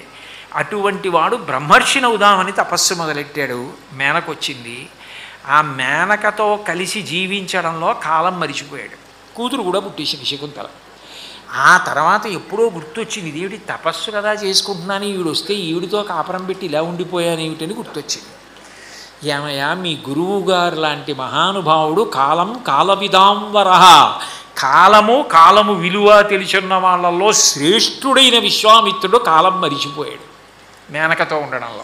అటువంటి వాడు బ్రహ్మర్షినవుదామని తపస్సు మొదలెట్టాడు మేనకొచ్చింది ఆ మేనకతో కలిసి జీవించడంలో కాలం మరిచిపోయాడు కూతురు కూడా పుట్టేసింది శకుంతల ఆ తర్వాత ఎప్పుడో గుర్తొచ్చింది ఇదేమిటి తపస్సు కదా చేసుకుంటున్నాను ఈవిడ వస్తే ఈవిడితో కాపురం పెట్టి ఇలా ఉండిపోయాను ఏమిటని గుర్తొచ్చింది ఏమయ్యా మీ గురువు గారు లాంటి మహానుభావుడు కాలం కాలవిదాంవర కాలము కాలము విలువ తెలిసిన వాళ్ళల్లో శ్రేష్ఠుడైన విశ్వామిత్రుడు కాలం మరిచిపోయాడు మేనకతో ఉండడంలో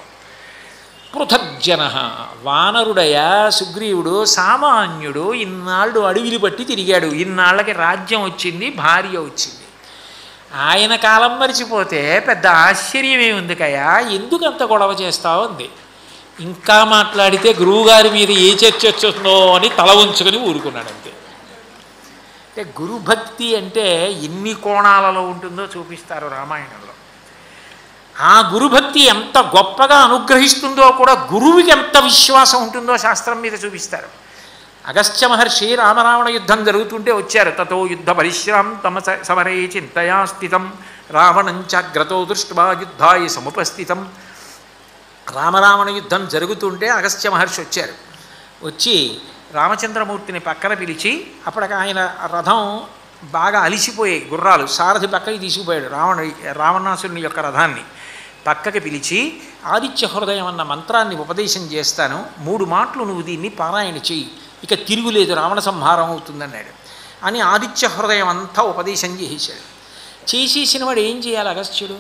పృథగ్జన వానరుడయ సుగ్రీవుడు సామాన్యుడు ఇన్నాళ్ళు అడవిలు పట్టి తిరిగాడు ఇన్నాళ్ళకి రాజ్యం వచ్చింది భార్య వచ్చింది ఆయన కాలం మరిచిపోతే పెద్ద ఆశ్చర్యం ఏముంది కయా ఎందుకు అంత గొడవ చేస్తావు అంది ఇంకా మాట్లాడితే గురువుగారి మీద ఏ చర్చ వచ్చుందో అని తల ఉంచుకొని ఊరుకున్నాడు అంతే అంటే గురుభక్తి అంటే ఎన్ని కోణాలలో ఉంటుందో చూపిస్తారు రామాయణంలో ఆ గురుభక్తి ఎంత గొప్పగా అనుగ్రహిస్తుందో కూడా గురువుకి ఎంత విశ్వాసం ఉంటుందో శాస్త్రం మీద చూపిస్తారు అగస్త్య మహర్షి రామరావణ యుద్ధం జరుగుతుంటే వచ్చారు తతో యుద్ధ పరిశ్రాం తమ స- సమరే చింతయా స్థితం రావణంచాగ్రతో దృష్ట్వా యుద్ధాయ సముపస్థితం రామరావణ యుద్ధం జరుగుతుంటే అగస్త్య మహర్షి వచ్చారు వచ్చి రామచంద్రమూర్తిని పక్కన పిలిచి అప్పటికి ఆయన రథం బాగా అలిసిపోయాయి గుర్రాలు సారథి పక్కకి తీసుకుపోయాడు రావణ రావణాసురుని యొక్క రథాన్ని పక్కకి పిలిచి ఆదిత్య హృదయం అన్న మంత్రాన్ని ఉపదేశం చేస్తాను మూడు మాటలు నువ్వు దీన్ని పారాయణ చెయ్యి ఇక తిరుగులేదు రావణ సంహారం అవుతుందన్నాడు అని ఆదిత్య హృదయం అంతా ఉపదేశం చేసేశాడు చేసేసిన వాడు ఏం చేయాలి అగస్త్యుడు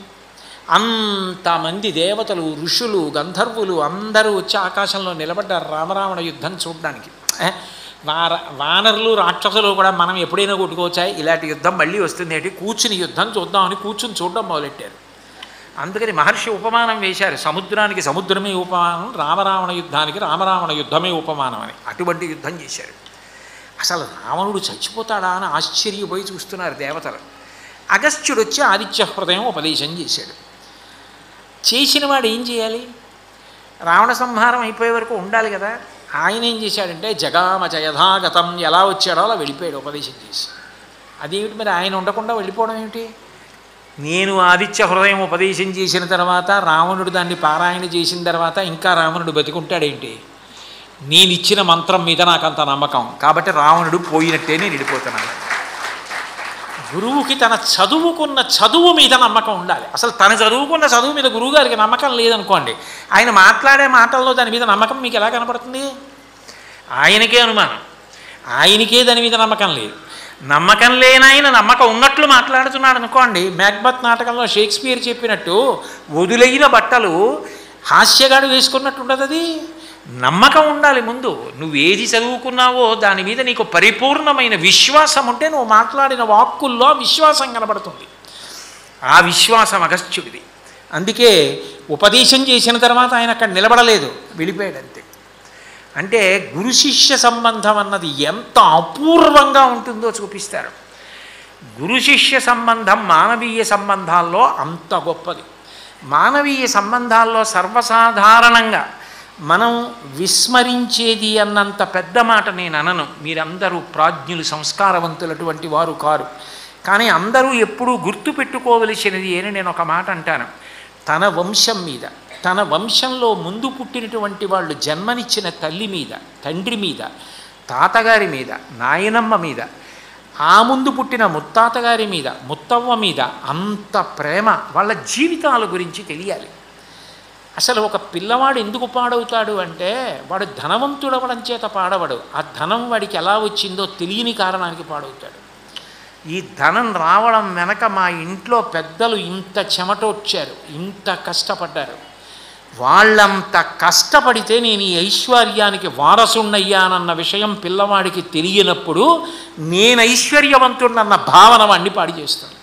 అంతమంది దేవతలు ఋషులు గంధర్వులు అందరూ వచ్చి ఆకాశంలో నిలబడ్డారు రామరావణ యుద్ధం చూడడానికి ఏ, వార వానరులు రాక్షసులు కూడా మనం ఎప్పుడైనా కొట్టుకోవచ్చా ఇలాంటి యుద్ధం మళ్ళీ వస్తుంది ఏంటి కూర్చుని యుద్ధం చూద్దామని కూర్చుని చూడడం మొదలెట్టారు అందుకని మహర్షి ఉపమానం వేశారు సముద్రానికి సముద్రమే ఉపమానం రామరావణ యుద్ధానికి రామరావణ యుద్ధమే ఉపమానం అని అటువంటి యుద్ధం చేశారు అసలు రావణుడు చచ్చిపోతాడా అని ఆశ్చర్యపోయి చూస్తున్నారు దేవతలు అగస్త్యుడు వచ్చి ఆదిత్య హృదయం ఉపదేశం చేశాడు చేసిన వాడు ఏం చేయాలి రావణ సంహారం అయిపోయే వరకు ఉండాలి కదా ఆయన ఏం చేశాడంటే జగామ జయథాగతం ఎలా వచ్చాడో అలా వెళ్ళిపోయాడు ఉపదేశం చేసి అదేమిటి మరి ఆయన ఉండకుండా వెళ్ళిపోవడం ఏమిటి నేను ఆదిత్య హృదయం ఉపదేశం చేసిన తర్వాత రావణుడు దాన్ని పారాయణ చేసిన తర్వాత ఇంకా రావణుడు బతికుంటాడేంటి నేను ఇచ్చిన మంత్రం మీద నాకు అంత నమ్మకం కాబట్టి రావణుడు పోయినట్టే నేను వెళ్ళిపోతున్నాను గురువుకి తన చదువుకున్న చదువు మీద నమ్మకం ఉండాలి అసలు తను చదువుకున్న చదువు మీద గురువుగారికి నమ్మకం లేదనుకోండి ఆయన మాట్లాడే మాటల్లో దాని మీద నమ్మకం మీకు ఎలా కనపడుతుంది ఆయనకే అనుమానం ఆయనకే దాని మీద నమ్మకం లేదు నమ్మకం లేని ఆయన నమ్మకం ఉన్నట్లు మాట్లాడుతున్నాడు అనుకోండి మ్యాక్బత్ నాటకంలో షేక్స్పియర్ చెప్పినట్టు వదులైన బట్టలు హాస్యగాడు వేసుకున్నట్టు ఉండదు అది నమ్మకం ఉండాలి ముందు నువ్వు ఏది చదువుకున్నావో దాని మీద నీకు పరిపూర్ణమైన విశ్వాసం ఉంటే నువ్వు మాట్లాడిన వాక్కుల్లో విశ్వాసం కనబడుతుంది ఆ విశ్వాసం అగస్త్యుడిది అందుకే ఉపదేశం చేసిన తర్వాత ఆయన అక్కడ నిలబడలేదు వెళ్ళిపోయాడు అంతే అంటే గురు శిష్య సంబంధం అన్నది ఎంత అపూర్వంగా ఉంటుందో చూపిస్తారు గురు శిష్య సంబంధం మానవీయ సంబంధాల్లో అంత గొప్పది మానవీయ సంబంధాల్లో సర్వసాధారణంగా మనం విస్మరించేది అన్నంత పెద్ద మాట నేను అనను మీరందరూ ప్రాజ్ఞులు సంస్కారవంతులటువంటి వారు కారు కానీ అందరూ ఎప్పుడూ గుర్తుపెట్టుకోవలసినది అని నేను ఒక మాట అంటాను తన వంశం మీద తన వంశంలో ముందు పుట్టినటువంటి వాళ్ళు జన్మనిచ్చిన తల్లి మీద తండ్రి మీద తాతగారి మీద నాయనమ్మ మీద ఆ ముందు పుట్టిన ముత్తాతగారి మీద ముత్తవ్వ మీద అంత ప్రేమ వాళ్ళ జీవితాల గురించి తెలియాలి అసలు ఒక పిల్లవాడు ఎందుకు పాడవుతాడు అంటే వాడు ధనవంతుడవడం చేత పాడవడు ఆ ధనం వాడికి ఎలా వచ్చిందో తెలియని కారణానికి పాడవుతాడు ఈ ధనం రావడం వెనక మా ఇంట్లో పెద్దలు ఇంత చెమటొచ్చారు ఇంత కష్టపడ్డారు వాళ్ళంత కష్టపడితే నేను ఈ ఐశ్వర్యానికి వారసున్నయ్యానన్న విషయం పిల్లవాడికి తెలియనప్పుడు నేను ఐశ్వర్యవంతుడన్న భావన వాడిని పాడి చేస్తాను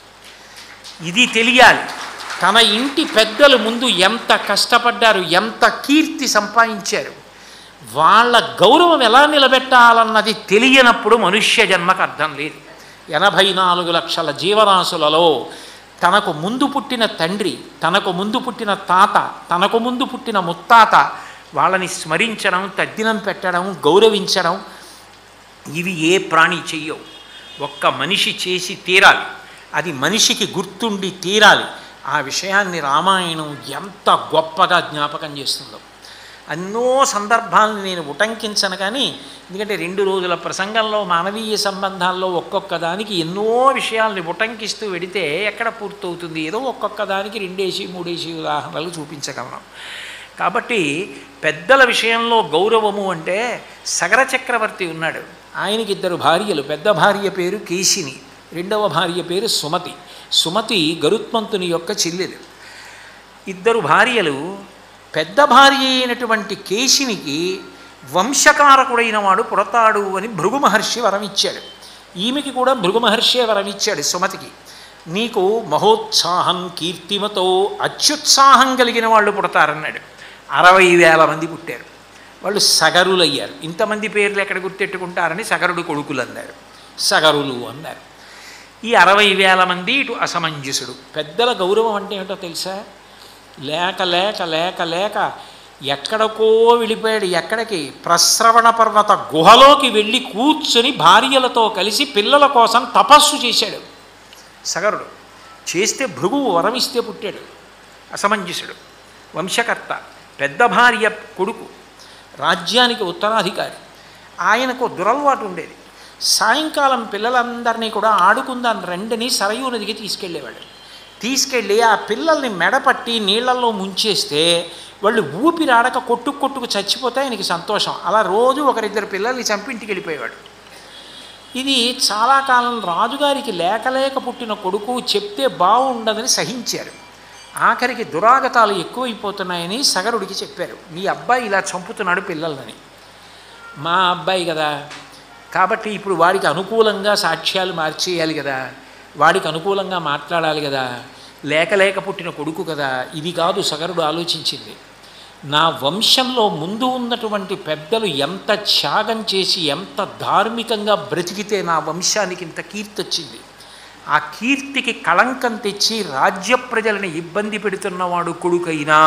ఇది తెలియాలి తన ఇంటి పెద్దలు ముందు ఎంత కష్టపడ్డారు ఎంత కీర్తి సంపాదించారు వాళ్ళ గౌరవం ఎలా నిలబెట్టాలన్నది తెలియనప్పుడు మనుష్య జన్మకు అర్థం లేదు ఎనభై నాలుగు లక్షల జీవరాశులలో తనకు ముందు పుట్టిన తండ్రి తనకు ముందు పుట్టిన తాత తనకు ముందు పుట్టిన ముత్తాత వాళ్ళని స్మరించడం తద్దినం పెట్టడం గౌరవించడం ఇవి ఏ ప్రాణి చెయ్యవు ఒక్క మనిషి చేసి తీరాలి అది మనిషికి గుర్తుండి తీరాలి ఆ విషయాన్ని రామాయణం ఎంత గొప్పగా జ్ఞాపకం చేస్తుందో ఎన్నో సందర్భాలను నేను ఉటంకించను కానీ ఎందుకంటే రెండు రోజుల ప్రసంగంలో మానవీయ సంబంధాల్లో ఒక్కొక్క దానికి ఎన్నో విషయాల్ని ఉటంకిస్తూ వెడితే ఎక్కడ పూర్తవుతుంది ఏదో ఒక్కొక్క దానికి రెండేసి మూడేసి ఉదాహరణలు చూపించగలను కాబట్టి పెద్దల విషయంలో గౌరవము అంటే సగర చక్రవర్తి ఉన్నాడు ఆయనకి ఇద్దరు భార్యలు పెద్ద భార్య పేరు కేశిని రెండవ భార్య పేరు సుమతి సుమతి గరుత్మంతుని యొక్క చెల్లెలు ఇద్దరు భార్యలు పెద్ద భార్య అయినటువంటి కేశినికి వంశకారకుడైన వాడు పుడతాడు అని భృగు మహర్షి వరం ఇచ్చాడు ఈమెకి కూడా భృగు మహర్షే వరం ఇచ్చాడు సుమతికి నీకు మహోత్సాహం కీర్తిమతో అత్యుత్సాహం కలిగిన వాళ్ళు పుడతారన్నాడు అరవై వేల మంది పుట్టారు వాళ్ళు సగరులయ్యారు ఇంతమంది పేర్లు ఎక్కడ గుర్తెట్టుకుంటారని సగరుడు కొడుకులు అన్నారు సగరులు అన్నారు ఈ అరవై వేల మంది ఇటు అసమంజసుడు పెద్దల గౌరవం అంటే ఏమిటో తెలుసా లేక లేక లేక లేక ఎక్కడికో వెళ్ళిపోయాడు ఎక్కడికి ప్రస్రవణ పర్వత గుహలోకి వెళ్ళి కూర్చుని భార్యలతో కలిసి పిల్లల కోసం తపస్సు చేశాడు సగరుడు చేస్తే భృగువు వరమిస్తే పుట్టాడు అసమంజసుడు వంశకర్త పెద్ద భార్య కొడుకు రాజ్యానికి ఉత్తరాధికారి ఆయనకు దురలవాటు ఉండేది సాయంకాలం పిల్లలందరినీ కూడా ఆడుకుందాం రండిని సరయూ నదికి తీసుకెళ్ళేవాడు తీసుకెళ్ళి ఆ పిల్లల్ని మెడపట్టి నీళ్లలో ముంచేస్తే వాళ్ళు ఊపిరాడక కొట్టుకు కొట్టుకు చచ్చిపోతే ఆయనకి సంతోషం అలా రోజు ఒకరిద్దరు పిల్లల్ని చంపి ఇంటికి వెళ్ళిపోయేవాడు ఇది చాలా కాలం రాజుగారికి లేక లేక పుట్టిన కొడుకు చెప్తే బాగుండదని సహించారు ఆఖరికి దురాగతాలు ఎక్కువైపోతున్నాయని సగరుడికి చెప్పారు మీ అబ్బాయి ఇలా చంపుతున్నాడు పిల్లలని మా అబ్బాయి కదా కాబట్టి ఇప్పుడు వాడికి అనుకూలంగా సాక్ష్యాలు మార్చేయాలి కదా వాడికి అనుకూలంగా మాట్లాడాలి కదా లేక లేక పుట్టిన కొడుకు కదా ఇది కాదు సగరుడు ఆలోచించింది నా వంశంలో ముందు ఉన్నటువంటి పెద్దలు ఎంత త్యాగం చేసి ఎంత ధార్మికంగా బ్రతికితే నా వంశానికి ఇంత కీర్తి వచ్చింది ఆ కీర్తికి కళంకం తెచ్చి రాజ్య ప్రజలని ఇబ్బంది పెడుతున్నవాడు కొడుకైనా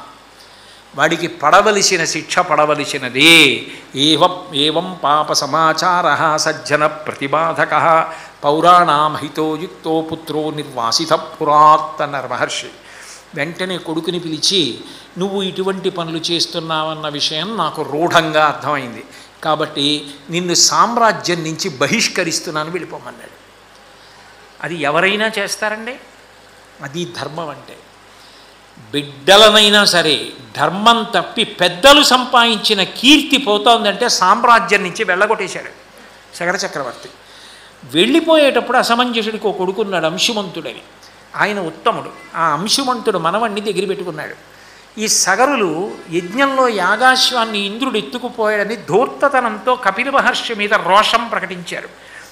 వాడికి పడవలసిన శిక్ష పడవలసినదే ఏవ ఏవం పాప సమాచార సజ్జన ప్రతిబాధక పౌరాణామహితో యుక్తో పుత్రో నిర్వాసిత పురాత్ అన్నారు మహర్షి వెంటనే కొడుకుని పిలిచి నువ్వు ఇటువంటి పనులు చేస్తున్నావన్న విషయం నాకు రూఢంగా అర్థమైంది కాబట్టి నిన్ను సామ్రాజ్యం నుంచి బహిష్కరిస్తున్నాను వెళ్ళిపోమన్నాడు అది ఎవరైనా చేస్తారండి అది ధర్మం అంటే బిడ్డలనైనా సరే ధర్మం తప్పి పెద్దలు సంపాదించిన కీర్తి పోతోందంటే సామ్రాజ్యం నుంచి వెళ్ళగొట్టేశాడు సగర చక్రవర్తి వెళ్ళిపోయేటప్పుడు అసమంజసుడికి ఒక కొడుకున్నాడు అంశుమంతుడని ఆయన ఉత్తముడు ఆ అంశుమంతుడు మనవణ్ణి దగ్గర పెట్టుకున్నాడు ఈ సగరులు యజ్ఞంలో యాగాశ్వాన్ని ఇంద్రుడు ఎత్తుకుపోయాడని ధూర్తతనంతో కపిల మహర్షి మీద రోషం ప్రకటించారు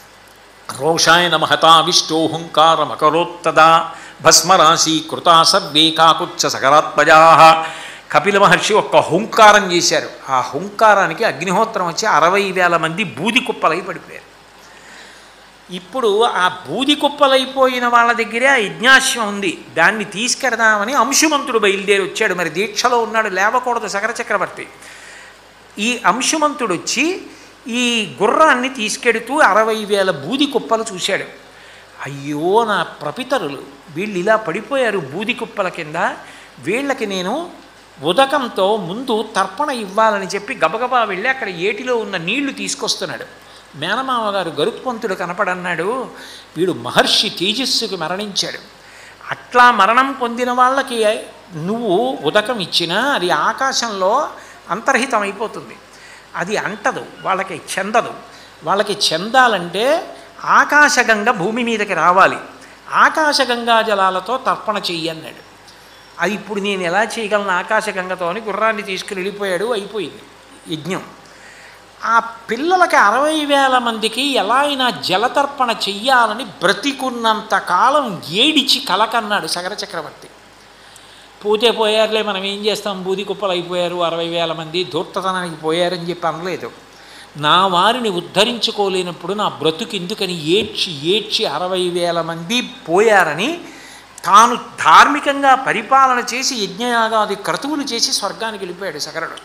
రోషాయన మహతావిష్టో హుంకారమకరోత్తదా భస్మరాశి కృతా సర్వే కాకుచ్చ సకరాత్మజా కపిల మహర్షి ఒక్క హుంకారం చేశారు ఆ హుంకారానికి అగ్నిహోత్రం వచ్చి అరవై వేల మంది బూది కుప్పలై పడిపోయారు ఇప్పుడు ఆ బూది కుప్పలైపోయిన వాళ్ళ దగ్గరే ఆ యజ్ఞాశ్వం ఉంది దాన్ని తీసుకెడదామని అంశుమంతుడు బయలుదేరి వచ్చాడు మరి దీక్షలో ఉన్నాడు లేవకూడదు సగర చక్రవర్తి ఈ అంశుమంతుడు వచ్చి ఈ గుర్రాన్ని తీసుకెడుతూ అరవై వేల బూది కుప్పలు చూశాడు అయ్యో నా ప్రపితరులు వీళ్ళు ఇలా పడిపోయారు బూది కుప్పల కింద వీళ్ళకి నేను ఉదకంతో ముందు తర్పణ ఇవ్వాలని చెప్పి గబగబా వెళ్ళి అక్కడ ఏటిలో ఉన్న నీళ్లు తీసుకొస్తున్నాడు మేనమామ గారు గరుత్మంతుడు కనపడన్నాడు వీడు మహర్షి తేజస్సుకి మరణించాడు అట్లా మరణం పొందిన వాళ్ళకి నువ్వు ఉదకం ఇచ్చినా అది ఆకాశంలో అంతర్హితం అయిపోతుంది అది అంటదు వాళ్ళకి చెందదు వాళ్ళకి చెందాలంటే ఆకాశగంగ భూమి మీదకి రావాలి ఆకాశగంగా జలాలతో తర్పణ చెయ్యి అన్నాడు అది ఇప్పుడు నేను ఎలా చేయగలను ఆకాశగంగతో అని గుర్రాన్ని తీసుకుని వెళ్ళిపోయాడు అయిపోయింది యజ్ఞం ఆ పిల్లలకి అరవై వేల మందికి ఎలా అయినా జలతర్పణ చెయ్యాలని బ్రతికున్నంత కాలం ఏడిచి కలకన్నాడు సగర చక్రవర్తి పోతే పోయారులే మనం ఏం చేస్తాం బూది కుప్పలు అయిపోయారు అరవై వేల మంది ధూర్తతనానికి పోయారని చెప్పి అనలేదు నా వారిని ఉద్ధరించుకోలేనప్పుడు నా బ్రతుకు ఎందుకని ఏడ్చి ఏడ్చి అరవై వేల మంది పోయారని తాను ధార్మికంగా పరిపాలన చేసి యజ్ఞయాగాది క్రతువులు చేసి స్వర్గానికి వెళ్ళిపోయాడు సగరుడు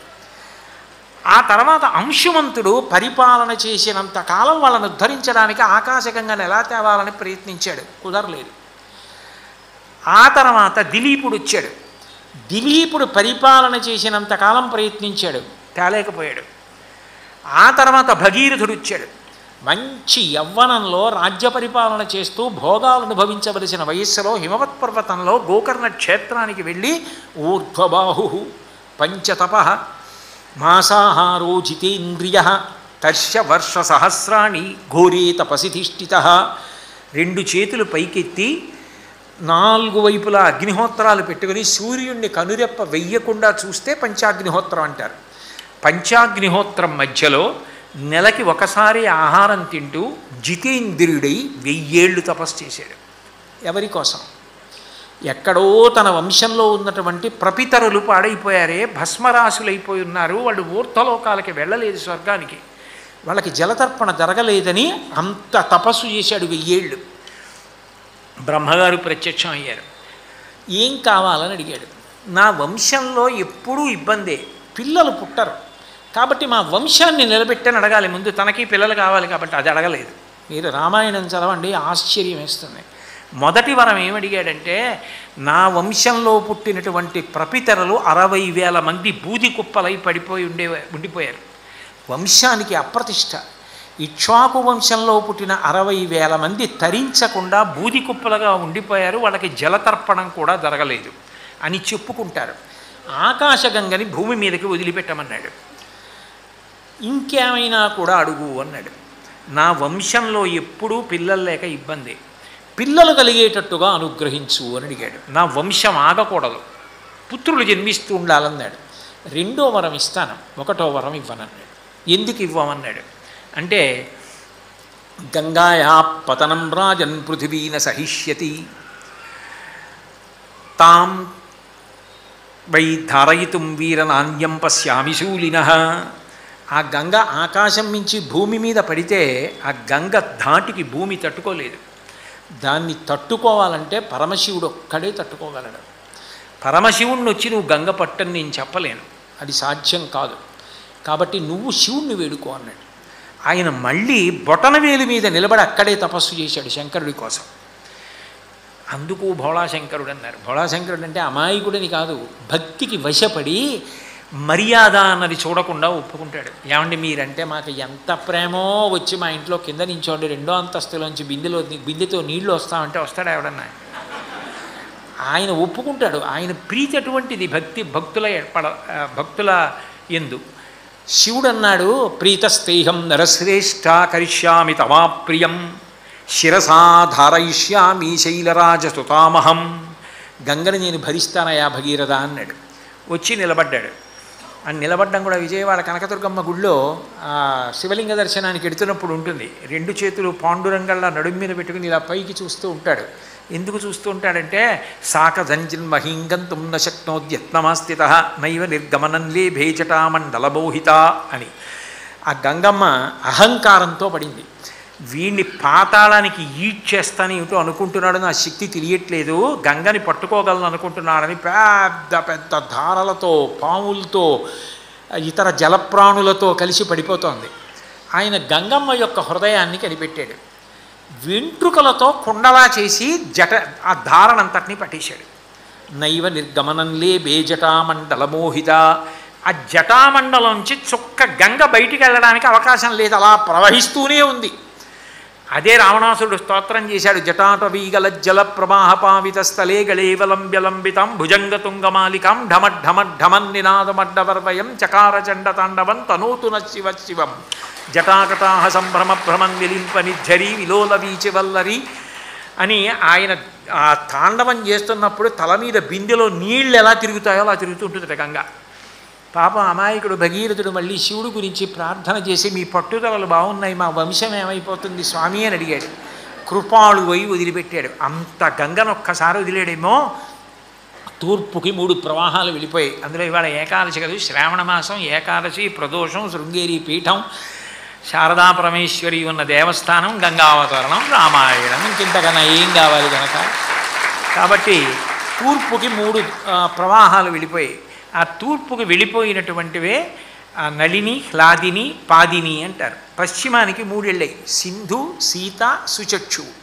ఆ తర్వాత అంశుమంతుడు పరిపాలన చేసినంత కాలం వాళ్ళని ఉద్ధరించడానికి ఆకాశగంగాను ఎలా తేవాలని ప్రయత్నించాడు కుదరలేదు ఆ తర్వాత దిలీపుడు వచ్చాడు దిలీపుడు పరిపాలన చేసినంతకాలం ప్రయత్నించాడు తేలేకపోయాడు ఆ తర్వాత భగీరథుడు వచ్చాడు మంచి యవ్వనంలో రాజ్య పరిపాలన చేస్తూ భోగాలు అనుభవించవలసిన వయస్సులో హిమవత్ పర్వతంలో గోకర్ణ క్షేత్రానికి వెళ్ళి ఊర్ధ్వబాహు పంచతప మాసాహారో జితేంద్రియ తర్ష వర్ష సహస్రాణి ఘోరే తపసిధిష్ఠిత రెండు చేతులు పైకెత్తి నాలుగు వైపులా అగ్నిహోత్రాలు పెట్టుకుని సూర్యుడిని కనురెప్ప వెయ్యకుండా చూస్తే పంచాగ్నిహోత్రం అంటారు పంచాగ్నిహోత్రం మధ్యలో నెలకి ఒకసారి ఆహారం తింటూ జితేంద్రియుడై వెయ్యేళ్ళు తపస్సు చేశాడు ఎవరి కోసం ఎక్కడో తన వంశంలో ఉన్నటువంటి ప్రపితరులు పాడైపోయారే భస్మరాశులైపోయి ఉన్నారు వాళ్ళు ఊర్ధలోకాలకి వెళ్ళలేదు స్వర్గానికి వాళ్ళకి జలతర్పణ జరగలేదని అంత తపస్సు చేశాడు వెయ్యేళ్ళు బ్రహ్మగారు ప్రత్యక్షం అయ్యారు ఏం కావాలని అడిగాడు నా వంశంలో ఎప్పుడూ ఇబ్బందే పిల్లలు పుట్టరు కాబట్టి మా వంశాన్ని నిలబెట్టని అడగాలి ముందు తనకి పిల్లలు కావాలి కాబట్టి అది అడగలేదు మీరు రామాయణం చదవండి ఆశ్చర్యం వేస్తుంది మొదటి వరం ఏమడిగాడంటే నా వంశంలో పుట్టినటువంటి ప్రపితరలు అరవై వేల మంది బూది కుప్పలై పడిపోయి ఉండే ఉండిపోయారు వంశానికి అప్రతిష్ట ఇక్ష్వాకు వంశంలో పుట్టిన అరవై వేల మంది తరించకుండా బూది కుప్పలుగా ఉండిపోయారు వాళ్ళకి జలతర్పణం కూడా జరగలేదు అని చెప్పుకుంటారు ఆకాశగంగని భూమి మీదకి వదిలిపెట్టమన్నాడు ఇంకేమైనా కూడా అడుగు అన్నాడు నా వంశంలో ఎప్పుడూ పిల్లలు లేక ఇబ్బంది పిల్లలు కలిగేటట్టుగా అనుగ్రహించు అని అడిగాడు నా వంశం ఆగకూడదు పుత్రులు జన్మిస్తూ ఉండాలన్నాడు రెండో వరం ఇస్తాను ఒకటో వరం ఇవ్వనన్నాడు ఎందుకు ఇవ్వమన్నాడు అంటే గంగాయా పతనం రాజన్ పృథివీన సహిష్యతి తాం వై ధారయితుం వీరనాన్యం పశ్యామి శూలిన ఆ గంగ ఆకాశం నుంచి భూమి మీద పడితే ఆ గంగ ధాటికి భూమి తట్టుకోలేదు దాన్ని తట్టుకోవాలంటే పరమశివుడు ఒక్కడే తట్టుకోగలడు పరమశివుణ్ణి వచ్చి నువ్వు గంగ పట్టని నేను చెప్పలేను అది సాధ్యం కాదు కాబట్టి నువ్వు శివుణ్ణి వేడుకో అన్నాడు ఆయన మళ్ళీ బొటనవేలు మీద నిలబడి అక్కడే తపస్సు చేశాడు శంకరుడి కోసం అందుకు భోళాశంకరుడు అన్నారు భోళాశంకరుడు అంటే అమాయకుడని కాదు భక్తికి వశపడి మర్యాద అన్నది చూడకుండా ఒప్పుకుంటాడు ఏమండి మీరంటే మాకు ఎంత ప్రేమో వచ్చి మా ఇంట్లో కింద నించోండి రెండో అంతస్తులోంచి బిందెలో బిందెతో నీళ్లు వస్తామంటే వస్తాడు ఎవడన్నా ఆయన ఒప్పుకుంటాడు ఆయన ప్రీతి అటువంటిది భక్తి భక్తుల పడ భక్తుల ఎందు శివుడు అన్నాడు ప్రీతస్తేహం నరశ్రేష్ఠ కరిష్యామి తమా ప్రియం శిరసా ధారయిష్యామి శైలరాజసుతామహం గంగని నేను భరిస్తానయా భగీరథ అన్నాడు వచ్చి నిలబడ్డాడు అని నిలబడ్డం కూడా విజయవాడ కనకదుర్గమ్మ గుళ్ళో ఆ శివలింగ దర్శనానికి ఎడుతున్నప్పుడు ఉంటుంది రెండు చేతులు పాండురంగల్లా నడుము మీద పెట్టుకుని ఇలా పైకి చూస్తూ ఉంటాడు ఎందుకు చూస్తూ ఉంటాడంటే సాక జంజిన్ మహీంగంతుం న శక్నోద్యత్నమాస్థిత నైవ నిర్గమనం లేభేచటామండలబోహిత అని ఆ గంగమ్మ అహంకారంతో పడింది వీణ్ణి పాతాళానికి ఈడ్ చేస్తాను ఏమిటో అనుకుంటున్నాడు నా శక్తి తెలియట్లేదు గంగని పట్టుకోగలను అనుకుంటున్నాడని పెద్ద పెద్ద ధారలతో పాములతో ఇతర జలప్రాణులతో కలిసి పడిపోతోంది ఆయన గంగమ్మ యొక్క హృదయాన్ని కనిపెట్టాడు వెంట్రుకలతో కుండలా చేసి జట ఆ ధారణంతటిని పట్టేశాడు నైవ నిర్గమనంలే బేజటామండలమోహిత ఆ జటామండలంచి చుక్క గంగ బయటికి వెళ్ళడానికి అవకాశం లేదు అలా ప్రవహిస్తూనే ఉంది అదే రావణాసురుడు స్తోత్రం చేశాడు జటాటవీగల జల ప్రవాహ పావిత స్థలే గళేవలంబ్యలంబితం భుజంగతుంగమాలికం ఢమఢమఢమన్ నినాదమడ్డవర్వయం చకార చండ తాండవం తనూతున శివ శివం జటాకటాహ సంభ్రమ భ్రమం విలింప నిఝరి విలోల వీచివల్లరి అని ఆయన ఆ తాండవం చేస్తున్నప్పుడు తల మీద బిందెలో నీళ్ళు ఎలా తిరుగుతాయో అలా తిరుగుతుంటుంది గంగ పాపం అమాయకుడు భగీరథుడు మళ్ళీ శివుడు గురించి ప్రార్థన చేసి మీ పట్టుదలలు బాగున్నాయి మా వంశం ఏమైపోతుంది స్వామి అని అడిగాడు కృపాళు పోయి వదిలిపెట్టాడు అంత గంగను ఒక్కసారి వదిలేడేమో తూర్పుకి మూడు ప్రవాహాలు వెళ్ళిపోయాయి అందులో ఇవాళ ఏకాదశి కదా శ్రావణ మాసం ఏకాదశి ప్రదోషం శృంగేరి పీఠం శారదా పరమేశ్వరి ఉన్న దేవస్థానం గంగావతరణం రామాయణం ఇంకింతకన్నా ఏం కావాలి కనుక కాబట్టి తూర్పుకి మూడు ఆ, ప్రవాహాలు వెళ్ళిపోయాయి ఆ తూర్పుకి వెళ్ళిపోయినటువంటివే ఆ నళిని హ్లాదిని పాదిని అంటారు పశ్చిమానికి మూడు వెళ్ళాయి సింధు సీత సుచక్షు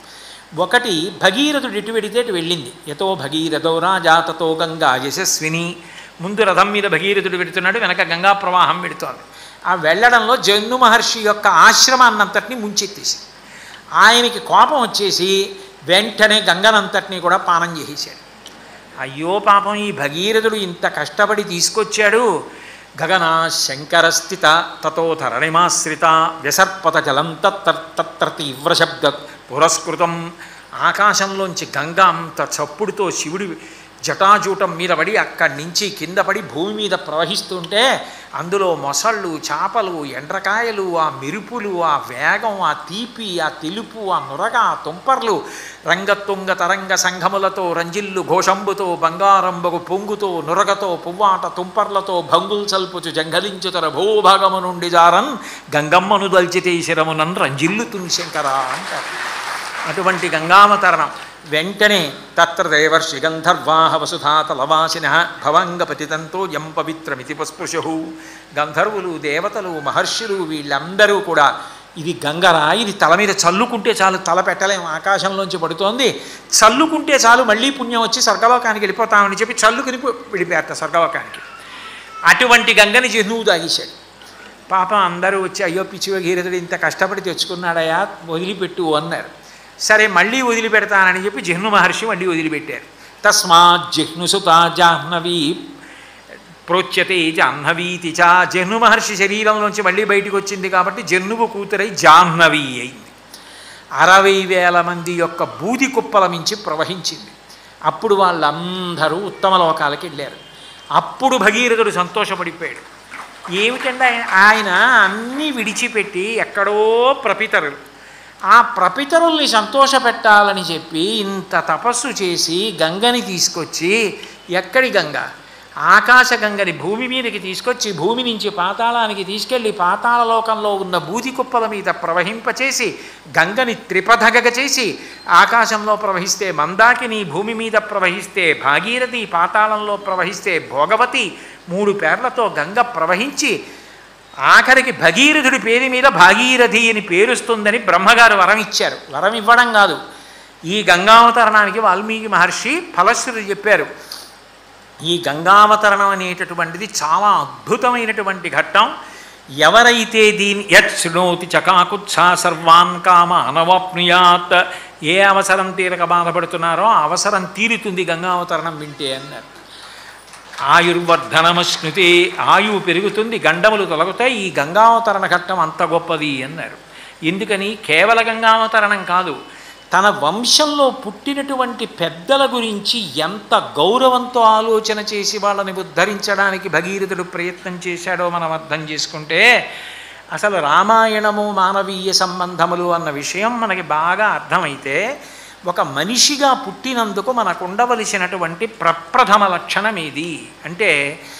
ఒకటి భగీరథుడు ఎటు వెడితే అటు వెళ్ళింది యతో భగీరథో రాజా తతో గంగా యశస్విని ముందు రథం మీద భగీరథుడు పెడుతున్నాడు వెనక గంగా ప్రవాహం పెడుతోంది ఆ వెళ్ళడంలో జన్ను మహర్షి యొక్క ఆశ్రమాన్నంతటిని ముంచెత్తేసి ఆయనకి కోపం వచ్చేసి వెంటనే గంగనంతటిని కూడా పానం చేసేసాడు అయ్యో పాపం ఈ భగీరథుడు ఇంత కష్టపడి తీసుకొచ్చాడు గగనా శంకరస్థిత తతో ధరణిమాశ్రిత వ్యసర్పత జలం తత్ర తత్ర తీవ్ర శబ్ద పురస్కృతం ఆకాశంలోంచి గంగ అంత చప్పుడుతో శివుడి జటాజూటం మీద పడి అక్కడి నుంచి కింద పడి భూమి మీద ప్రవహిస్తుంటే అందులో మొసళ్ళు చేపలు ఎండ్రకాయలు ఆ మెరుపులు ఆ వేగం ఆ తీపి ఆ తెలుపు ఆ నురగ ఆ తుంపర్లు రంగతుంగ తరంగ సంఘములతో రంజిల్లు ఘోషంబుతో బంగారంబగు పొంగుతో నురగతో పువ్వాట తుంపర్లతో భంగుల్ చల్పుచు జంఘలించుతర భూభాగము నుండి జారన్ గంగమ్మను దల్చితే శిరమునన్ రంజిల్లు తుంశంకర అంటారు అటువంటి గంగావతరణం వెంటనే తత్ర దేవర్షి గంధర్వాహ వసుధాతలవాసిన భవంగపతితంతో యం పవిత్రమితి పస్పృశు గంధర్వులు దేవతలు మహర్షులు వీళ్ళందరూ కూడా ఇది గంగరా ఇది తల మీద చల్లుకుంటే చాలు తల పెట్టలేం ఆకాశంలోంచి పడుతోంది చల్లుకుంటే చాలు మళ్ళీ పుణ్యం వచ్చి స్వర్గలోకానికి వెళ్ళిపోతామని చెప్పి చల్లుకుని వెళ్ళిపోయారట స్వర్గలోకానికి అటువంటి గంగని జహ్నువు తాగేశాడు పాపం అందరూ వచ్చి అయ్యో పిచ్చివ గీరదుడు ఇంత కష్టపడి తెచ్చుకున్నాడయా వదిలిపెట్టు అన్నారు సరే మళ్ళీ వదిలిపెడతానని చెప్పి జిహ్ను మహర్షి మళ్ళీ వదిలిపెట్టారు తస్మాత్ జిహ్నుసుత జాహ్నవీ ప్రోచ్యతే జాహ్నవీతి చా జహ్ను మహర్షి శరీరంలోంచి మళ్ళీ బయటికి వచ్చింది కాబట్టి జహ్నువు కూతురై జాహ్నవి అయింది అరవై వేల మంది యొక్క బూది కుప్పల మించి ప్రవహించింది అప్పుడు వాళ్ళందరూ ఉత్తమ లోకాలకి వెళ్ళారు అప్పుడు భగీరథుడు సంతోషపడిపోయాడు ఏమిటంటే ఆయన ఆయన అన్నీ విడిచిపెట్టి ఎక్కడో ప్రపితరులు ఆ ప్రపితరుల్ని సంతోషపెట్టాలని చెప్పి ఇంత తపస్సు చేసి గంగని తీసుకొచ్చి ఎక్కడి గంగ ఆకాశ గంగని భూమి మీదకి తీసుకొచ్చి భూమి నుంచి పాతాళానికి తీసుకెళ్ళి పాతాళ లోకంలో ఉన్న బూది కుప్పల మీద ప్రవహింపచేసి గంగని త్రిపథగగ చేసి ఆకాశంలో ప్రవహిస్తే మందాకిని భూమి మీద ప్రవహిస్తే భాగీరథి పాతాళంలో ప్రవహిస్తే భోగవతి మూడు పేర్లతో గంగ ప్రవహించి ఆఖరికి భగీరథుడి పేరు మీద భాగీరథి అని పేరుస్తుందని బ్రహ్మగారు వరం ఇచ్చారు వరం ఇవ్వడం కాదు ఈ గంగావతరణానికి వాల్మీకి మహర్షి ఫలశ్రుతి చెప్పారు ఈ గంగావతరణం అనేటటువంటిది చాలా అద్భుతమైనటువంటి ఘట్టం ఎవరైతే దీని యత్ శృణోతి చకాకుత్సా సర్వాన్ కామ అనవాప్నుయాత్ ఏ అవసరం తీరక బాధపడుతున్నారో ఆ అవసరం తీరుతుంది గంగావతరణం వింటే అన్నారు ఆయుర్వర్ధనమశ్నుతే ఆయువు పెరుగుతుంది గండములు తొలగుతాయి ఈ గంగావతరణ ఘట్టం అంత గొప్పది అన్నారు ఎందుకని కేవల గంగావతరణం కాదు తన వంశంలో పుట్టినటువంటి పెద్దల గురించి ఎంత గౌరవంతో ఆలోచన చేసి వాళ్ళని ఉద్ధరించడానికి భగీరథుడు ప్రయత్నం చేశాడో మనం అర్థం చేసుకుంటే అసలు రామాయణము మానవీయ సంబంధములు అన్న విషయం మనకి బాగా అర్థమైతే ఒక మనిషిగా పుట్టినందుకు మనకు ఉండవలసినటువంటి ప్రప్రథమ లక్షణం ఏది అంటే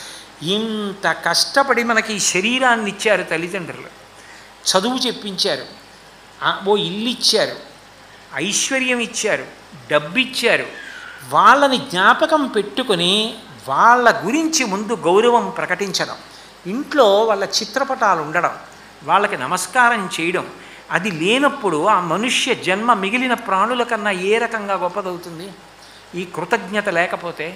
ఇంత కష్టపడి మనకి ఈ శరీరాన్ని ఇచ్చారు తల్లిదండ్రులు చదువు చెప్పించారు ఆ- ఓ ఇల్లు ఇచ్చారు ఐశ్వర్యం ఇచ్చారు డబ్బు ఇచ్చారు వాళ్ళని జ్ఞాపకం పెట్టుకొని వాళ్ళ గురించి ముందు గౌరవం ప్రకటించడం ఇంట్లో వాళ్ళ చిత్రపటాలు ఉండడం వాళ్ళకి నమస్కారం చేయడం అది లేనప్పుడు ఆ మనుష్య జన్మ మిగిలిన ప్రాణుల కన్నా ఏ రకంగా గొప్పదవుతుంది ఈ కృతజ్ఞత లేకపోతే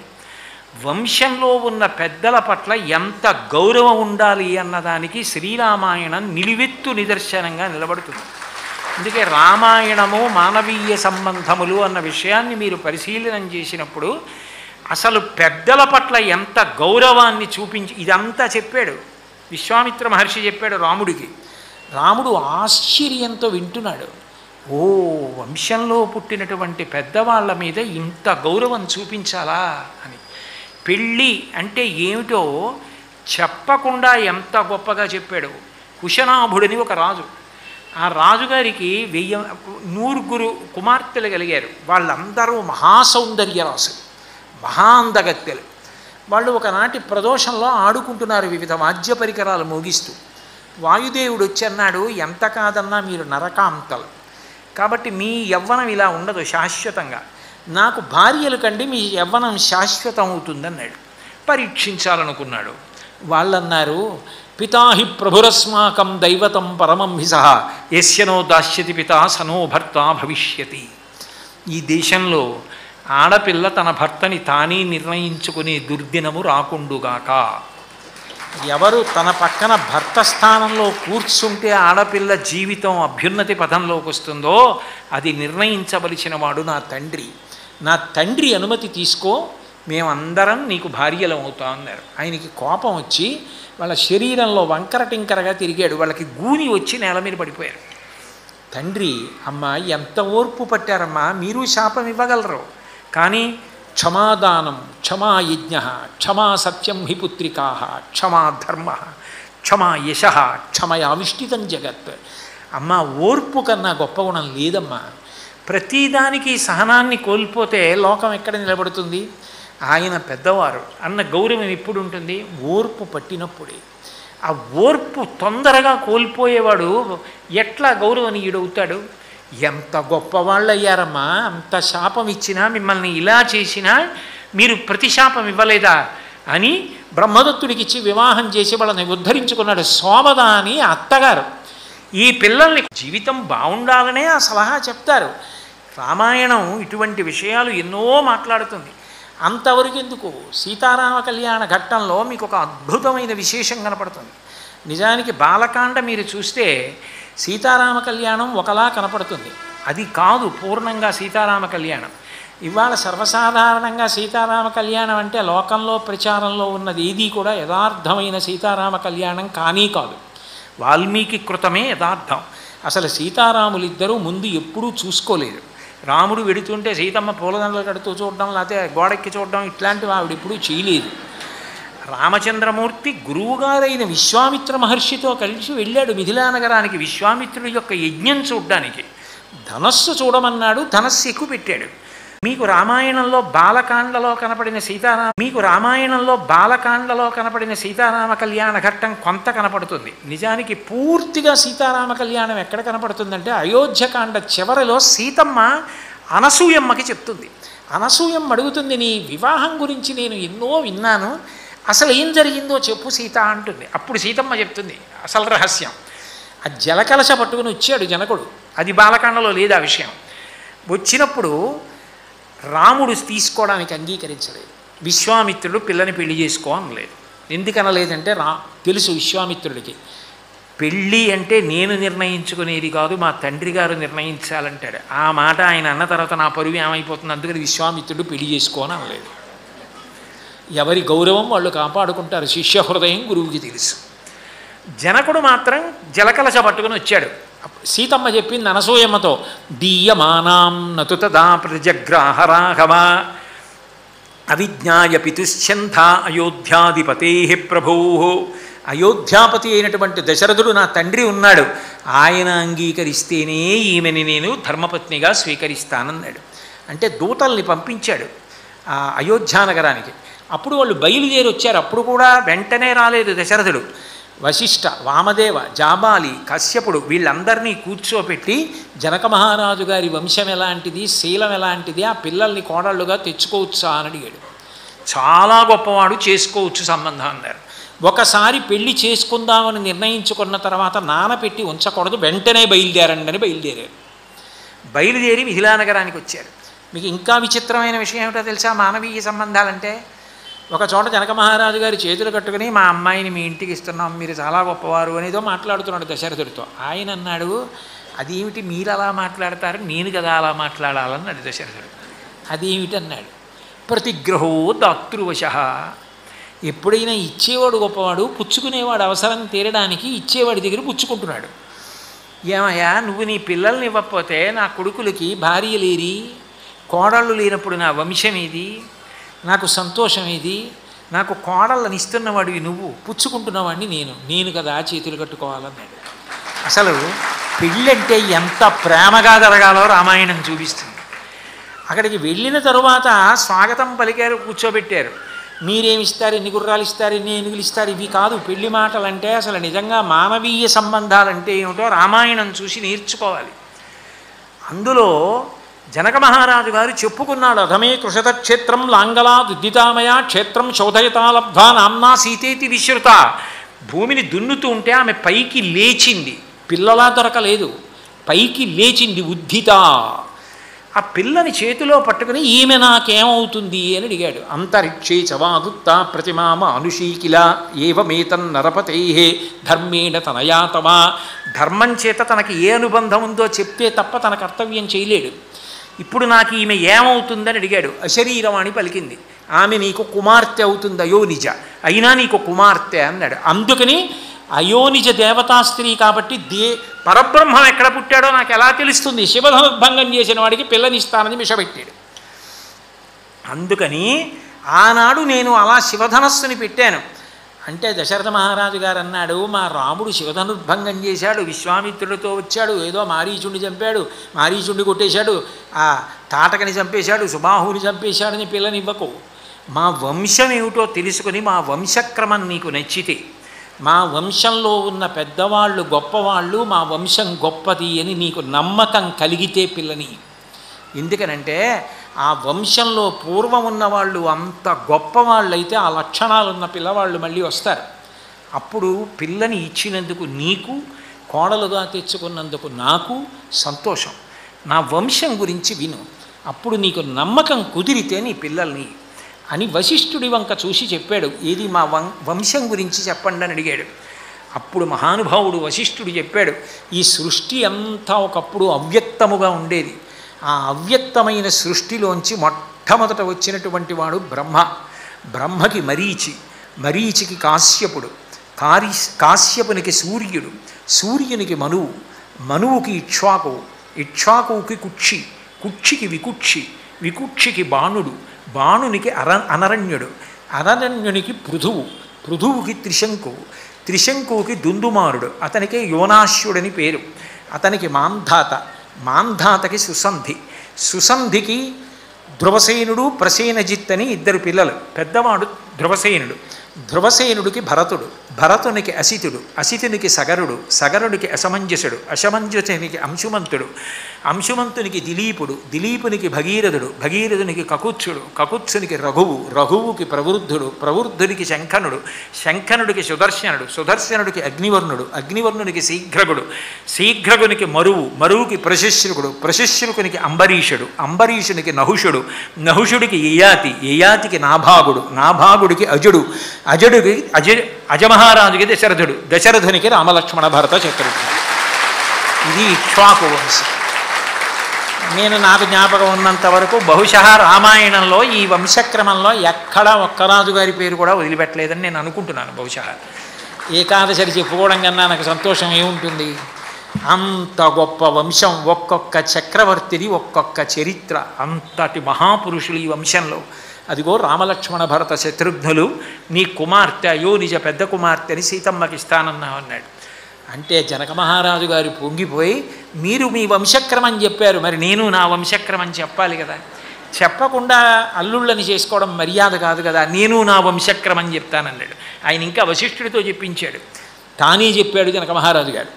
వంశంలో ఉన్న పెద్దల పట్ల ఎంత గౌరవం ఉండాలి అన్నదానికి శ్రీరామాయణం నిలువెత్తు నిదర్శనంగా నిలబడుతుంది అందుకే రామాయణము మానవీయ సంబంధములు అన్న విషయాన్ని మీరు పరిశీలనం చేసినప్పుడు అసలు పెద్దల పట్ల ఎంత గౌరవాన్ని చూపించి ఇదంతా చెప్పాడు విశ్వామిత్ర మహర్షి చెప్పాడు రాముడికి రాముడు ఆశ్చర్యంతో వింటున్నాడు ఓ వంశంలో పుట్టినటువంటి పెద్దవాళ్ళ మీద ఇంత గౌరవం చూపించాలా అని పెళ్ళి అంటే ఏమిటో చెప్పకుండా ఎంత గొప్పగా చెప్పాడు కుశనాభుడని ఒక రాజు ఆ రాజుగారికి వెయ్యి నూరుగురు కుమార్తెలు కలిగారు వాళ్ళందరూ మహాసౌందర్య రాసులు మహాందగత్తెలు వాళ్ళు ఒకనాటి ప్రదోషంలో ఆడుకుంటున్నారు వివిధ వాద్య పరికరాలు మోగిస్తూ వాయుదేవుడు వచ్చి అన్నాడు ఎంత కాదన్నా మీరు నరకాంతలు కాబట్టి మీ యవ్వనం ఇలా ఉండదు శాశ్వతంగా నాకు భార్యలు కండి మీ యవ్వనం శాశ్వతం అవుతుందన్నాడు పరీక్షించాలనుకున్నాడు వాళ్ళన్నారు పితాహి ప్రభురస్మాకం దైవతం పరమం హిస యస్యనో దాస్యతి పితా సనో భర్త భవిష్యతి ఈ దేశంలో ఆడపిల్ల తన భర్తని తానే నిర్ణయించుకునే దుర్దినము రాకుండుగాక ఎవరు తన పక్కన భర్త స్థానంలో కూర్చుంటే ఆడపిల్ల జీవితం అభ్యున్నతి పథంలోకి వస్తుందో అది నిర్ణయించవలసిన వాడు నా తండ్రి నా తండ్రి అనుమతి తీసుకో మేమందరం నీకు భార్యలం అవుతాం అన్నారు ఆయనకి కోపం వచ్చి వాళ్ళ శరీరంలో వంకర టింకరగా తిరిగాడు వాళ్ళకి గూని వచ్చి నేల మీద పడిపోయారు తండ్రి అమ్మ ఎంత ఓర్పు పట్టారమ్మా మీరు శాపం ఇవ్వగలరు కానీ క్షమాదానం క్షమా యజ్ఞ క్షమా సత్యం హి పుత్రికా క్షమా ధర్మ క్షమా యశ క్షమయావిష్టితం జగత్ అమ్మ ఓర్పు కన్నా గొప్ప గుణం లేదమ్మా ప్రతిదానికి సహనాన్ని కోల్పోతే లోకం ఎక్కడ నిలబడుతుంది ఆయన పెద్దవారు అన్న గౌరవం ఎప్పుడు ఉంటుంది ఓర్పు పట్టినప్పుడే ఆ ఓర్పు తొందరగా కోల్పోయేవాడు ఎట్లా గౌరవనీయుడవుతాడు ఎంత గొప్పవాళ్ళు అయ్యారమ్మా అంత శాపం ఇచ్చినా మిమ్మల్ని ఇలా చేసినా మీరు ప్రతిశాపం ఇవ్వలేదా అని బ్రహ్మదత్తుడికి ఇచ్చి వివాహం చేసి వాళ్ళని ఉద్ధరించుకున్నాడు సోమద అని అత్తగారు ఈ పిల్లల్ని జీవితం బాగుండాలనే ఆ సలహా చెప్తారు రామాయణం ఇటువంటి విషయాలు ఎన్నో మాట్లాడుతుంది అంతవరకు ఎందుకు సీతారామ కళ్యాణ ఘట్టంలో మీకు ఒక అద్భుతమైన విశేషం కనపడుతుంది నిజానికి బాలకాండ మీరు చూస్తే సీతారామ కళ్యాణం ఒకలా కనపడుతుంది అది కాదు పూర్ణంగా సీతారామ కళ్యాణం ఇవాళ సర్వసాధారణంగా సీతారామ కళ్యాణం అంటే లోకంలో ప్రచారంలో ఉన్నది ఏది కూడా యథార్థమైన సీతారామ కళ్యాణం కానీ కాదు వాల్మీకి కృతమే యథార్థం అసలు సీతారాములిద్దరూ ముందు ఎప్పుడూ చూసుకోలేదు రాముడు వెడుతుంటే సీతమ్మ పూలదండలు కడుతూ చూడడం లేకపోతే గోడెక్కి చూడడం ఇట్లాంటివి ఆవిడ ఎప్పుడూ చేయలేదు రామచంద్రమూర్తి గురువుగారైన విశ్వామిత్ర మహర్షితో కలిసి వెళ్ళాడు మిథిలా నగరానికి విశ్వామిత్రుడి యొక్క యజ్ఞం చూడ్డానికి ధనస్సు చూడమన్నాడు ధనస్సు ఎక్కువ పెట్టాడు మీకు రామాయణంలో బాలకాండలో కనపడిన సీతారామ మీకు రామాయణంలో బాలకాండలో కనపడిన సీతారామ కళ్యాణ ఘట్టం కొంత కనపడుతుంది నిజానికి పూర్తిగా సీతారామ కళ్యాణం ఎక్కడ కనపడుతుందంటే అయోధ్యకాండ చివరిలో సీతమ్మ అనసూయమ్మకి చెప్తుంది అనసూయమ్మ అడుగుతుంది నీ వివాహం గురించి నేను ఎన్నో విన్నాను అసలు ఏం జరిగిందో చెప్పు సీత అంటుంది అప్పుడు సీతమ్మ చెప్తుంది అసలు రహస్యం ఆ జలకలశ పట్టుకుని వచ్చాడు జనకుడు అది బాలకాండలో లేదు ఆ విషయం వచ్చినప్పుడు రాముడు తీసుకోవడానికి అంగీకరించలేదు విశ్వామిత్రుడు పిల్లని పెళ్లి చేసుకో అనలేదు ఎందుకనలేదంటే రా తెలుసు విశ్వామిత్రుడికి పెళ్ళి అంటే నేను నిర్ణయించుకునేది కాదు మా తండ్రి గారు నిర్ణయించాలంటాడు ఆ మాట ఆయన అన్న తర్వాత నా పరువు ఏమైపోతుంది అందుకని విశ్వామిత్రుడు పెళ్లి చేసుకోని అనలేదు ఎవరి గౌరవం వాళ్ళు కాపాడుకుంటారు శిష్య హృదయం గురువుకి తెలుసు జనకుడు మాత్రం జలకలశ పట్టుకుని వచ్చాడు సీతమ్మ చెప్పింది అనసూయమ్మతో దీయమానాం నతు తదా ప్రజగ్రాహరాఘవ అవిజ్ఞాయ పితుశ్చంధ అయోధ్యాధిపతే ప్రభో అయోధ్యాపతి అయినటువంటి దశరథుడు నా తండ్రి ఉన్నాడు ఆయన అంగీకరిస్తేనే ఈమెని నేను ధర్మపత్నిగా స్వీకరిస్తానన్నాడు అంటే దూతల్ని పంపించాడు ఆ అయోధ్యానగరానికి అప్పుడు వాళ్ళు బయలుదేరి వచ్చారు అప్పుడు కూడా వెంటనే రాలేదు దశరథుడు వశిష్ఠ వామదేవ జాబాలి కశ్యపుడు వీళ్ళందరినీ కూర్చోపెట్టి జనక మహారాజు గారి వంశం ఎలాంటిది శీలం ఎలాంటిది ఆ పిల్లల్ని కోడళ్ళుగా తెచ్చుకోవచ్చా అని అడిగాడు చాలా గొప్పవాడు చేసుకోవచ్చు సంబంధం అన్నారు ఒకసారి పెళ్లి చేసుకుందామని నిర్ణయించుకున్న తర్వాత నానపెట్టి ఉంచకూడదు వెంటనే బయలుదేరండి అని బయలుదేరారు బయలుదేరి మిథిలానగరానికి వచ్చారు మీకు ఇంకా విచిత్రమైన విషయం ఏమిటో తెలుసా మానవీయ సంబంధాలంటే ఒక చోట జనక మహారాజు గారి చేతులు కట్టుకుని మా అమ్మాయిని మీ ఇంటికి ఇస్తున్నాం మీరు చాలా గొప్పవారు అనేదో మాట్లాడుతున్నాడు దశరథుడితో ఆయన అన్నాడు అదేమిటి మీరు అలా మాట్లాడతారు నేను కదా అలా మాట్లాడాలన్నాడు దశరథుడు అదేమిటి అన్నాడు ప్రతిగ్రహో దాతృవశ ఎప్పుడైనా ఇచ్చేవాడు గొప్పవాడు పుచ్చుకునేవాడు అవసరం తీరడానికి ఇచ్చేవాడి దగ్గర పుచ్చుకుంటున్నాడు ఏమయ్యా నువ్వు నీ పిల్లల్ని ఇవ్వకపోతే నా కొడుకులకి భార్య లేరి కోడళ్ళు లేనప్పుడు నా వంశం ఏది నాకు సంతోషం ఏది నాకు కోడళ్ళని ఇస్తున్నవాడివి నువ్వు పుచ్చుకుంటున్నవాడిని నేను నేను కదా చేతులు కట్టుకోవాలన్నాడు అసలు పెళ్ళంటే ఎంత ప్రేమగా జరగాలో రామాయణం చూపిస్తుంది అక్కడికి వెళ్ళిన తరువాత స్వాగతం పలికారు కూర్చోబెట్టారు మీరేమిస్తారు ఎన్ని గుర్రాలు ఇస్తారు ఎన్ని ఏనుగులు ఇస్తారు ఇవి కాదు పెళ్లి మాటలంటే అసలు నిజంగా మానవీయ సంబంధాలంటే ఏమిటో రామాయణం చూసి నేర్చుకోవాలి అందులో జనక మహారాజు గారు చెప్పుకున్నాడు అధమే కృషత క్షేత్రం లాంగలా దుద్దితామయ క్షేత్రం శోధయతాలబ్ధా నామ్నా సీతేతి విశ్రుత భూమిని దున్నుతూ ఉంటే ఆమె పైకి లేచింది పిల్లలా దొరకలేదు పైకి లేచింది ఉద్ధిత ఆ పిల్లని చేతిలో పట్టుకుని ఈమె నాకేమవుతుంది అని అడిగాడు అంతరిక్షే చవాగుత్త ప్రతిమామ అనుషీకిల ఏవమేతన్ నరపతే ధర్మేణ తనయాతవా ధర్మం చేత తనకి ఏ అనుబంధం ఉందో చెప్తే తప్ప తన కర్తవ్యం చేయలేడు ఇప్పుడు నాకు ఈమె ఏమవుతుందని అడిగాడు అశరీరవాణి పలికింది ఆమె నీకు కుమార్తె అవుతుంది అయోనిజ అయినా నీకు కుమార్తె అన్నాడు అందుకని అయోనిజ దేవతా స్త్రీ కాబట్టి దే పరబ్రహ్మం ఎక్కడ పుట్టాడో నాకు ఎలా తెలుస్తుంది శివధనుర్భంగం చేసిన వాడికి పిల్లనిస్తానని మిషపెట్టాడు అందుకని ఆనాడు నేను అలా శివధనస్సుని పెట్టాను అంటే దశరథ మహారాజు గారు అన్నాడు మా రాముడు శివధనుర్భంగం చేశాడు విశ్వామిత్రుడితో వచ్చాడు ఏదో మారీచుడిని చంపాడు మారీచుడిని కొట్టేశాడు ఆ తాటకని చంపేశాడు సుబాహుని చంపేశాడని పిల్లనివ్వకు మా వంశం ఏమిటో తెలుసుకుని మా వంశక్రమం నీకు నచ్చితే మా వంశంలో ఉన్న పెద్దవాళ్ళు గొప్పవాళ్ళు మా వంశం గొప్పది అని నీకు నమ్మకం కలిగితే పిల్లని ఎందుకనంటే ఆ వంశంలో పూర్వం ఉన్నవాళ్ళు అంత గొప్పవాళ్ళైతే ఆ లక్షణాలు ఉన్న పిల్లవాళ్ళు మళ్ళీ వస్తారు అప్పుడు పిల్లని ఇచ్చినందుకు నీకు కోడలుగా తెచ్చుకున్నందుకు నాకు సంతోషం నా వంశం గురించి విను అప్పుడు నీకు నమ్మకం కుదిరితే నీ పిల్లల్ని అని వశిష్ఠుడి వంక చూసి చెప్పాడు ఏది మా వం వంశం గురించి చెప్పండి అని అడిగాడు అప్పుడు మహానుభావుడు వశిష్ఠుడు చెప్పాడు ఈ సృష్టి అంతా ఒకప్పుడు అవ్యక్తముగా ఉండేది ఆ అవ్యక్తమైన సృష్టిలోంచి మొట్టమొదట వచ్చినటువంటి వాడు బ్రహ్మ బ్రహ్మకి మరీచి మరీచికి కాశ్యపుడు కారి కాశ్యపునికి సూర్యుడు సూర్యునికి మనువు మనువుకి ఇక్ష్వాకువు ఇక్ష్వాకువుకి కుక్షి కుక్షికి వికుక్షి వికుక్షికి బాణుడు బాణునికి అర అనరణ్యుడు అనరణ్యునికి పృథువు పృథువుకి త్రిశంకువు త్రిశంకువుకి దుందుమారుడు అతనికి యోనాశ్యుడని పేరు అతనికి మాంధాత మాంధాతకి సుసంధి సుసంధికి ధ్రువసేనుడు ప్రసేనజిత్ అని ఇద్దరు పిల్లలు పెద్దవాడు ధ్రువసేనుడు ధ్రువసేనుడికి భరతుడు భరతునికి అసితుడు అసితునికి సగరుడు సగరుడికి అసమంజసుడు అసమంజసునికి అంశుమంతుడు అంశుమంతునికి దిలీపుడు దిలీపునికి భగీరథుడు భగీరథునికి కకుత్సుడు కకుత్సునికి రఘువు రఘువుకి ప్రవృద్ధుడు ప్రవృద్ధునికి శంఖనుడు శంఖనుడికి సుదర్శనుడు సుదర్శనుడికి అగ్నివర్ణుడు అగ్నివర్ణునికి శీఘ్రగుడు శీఘ్రగునికి మరువు మరువుకి ప్రశశ్రుకుడు ప్రశశ్రుకునికి అంబరీషుడు అంబరీషునికి నహుషుడు నహుషుడికి యయాతి యయాతికి నాభాగుడు నాభాగుడికి అజుడు అజడుకి అజ అజమహారాజుకి దశరథుడు దశరథునికి రామలక్ష్మణ భరత చక్రవర్తి ఇది ఇక్ష్వాకు వంశం నేను నాకు జ్ఞాపకం ఉన్నంత వరకు బహుశా రామాయణంలో ఈ వంశక్రమంలో ఎక్కడా ఒక్క రాజుగారి పేరు కూడా వదిలిపెట్టలేదని నేను అనుకుంటున్నాను బహుశా ఏకాదశి చెప్పుకోవడం కన్నా నాకు సంతోషం ఏముంటుంది అంత గొప్ప వంశం ఒక్కొక్క చక్రవర్తిది ఒక్కొక్క చరిత్ర అంతటి మహాపురుషులు ఈ వంశంలో అదిగో రామలక్ష్మణ భరత శత్రుఘ్నులు నీ కుమార్తె అయ్యో నిజ పెద్ద కుమార్తెని సీతమ్మకి ఇస్తానన్నావు అన్నాడు అంటే జనక మహారాజు గారు పొంగిపోయి మీరు మీ వంశక్రమం చెప్పారు మరి నేను నా వంశక్రమం చెప్పాలి కదా చెప్పకుండా అల్లుళ్ళని చేసుకోవడం మర్యాద కాదు కదా నేను నా వంశక్రమం చెప్తానన్నాడు ఆయన ఇంకా వశిష్ఠుడితో చెప్పించాడు తానే చెప్పాడు జనక మహారాజు గారు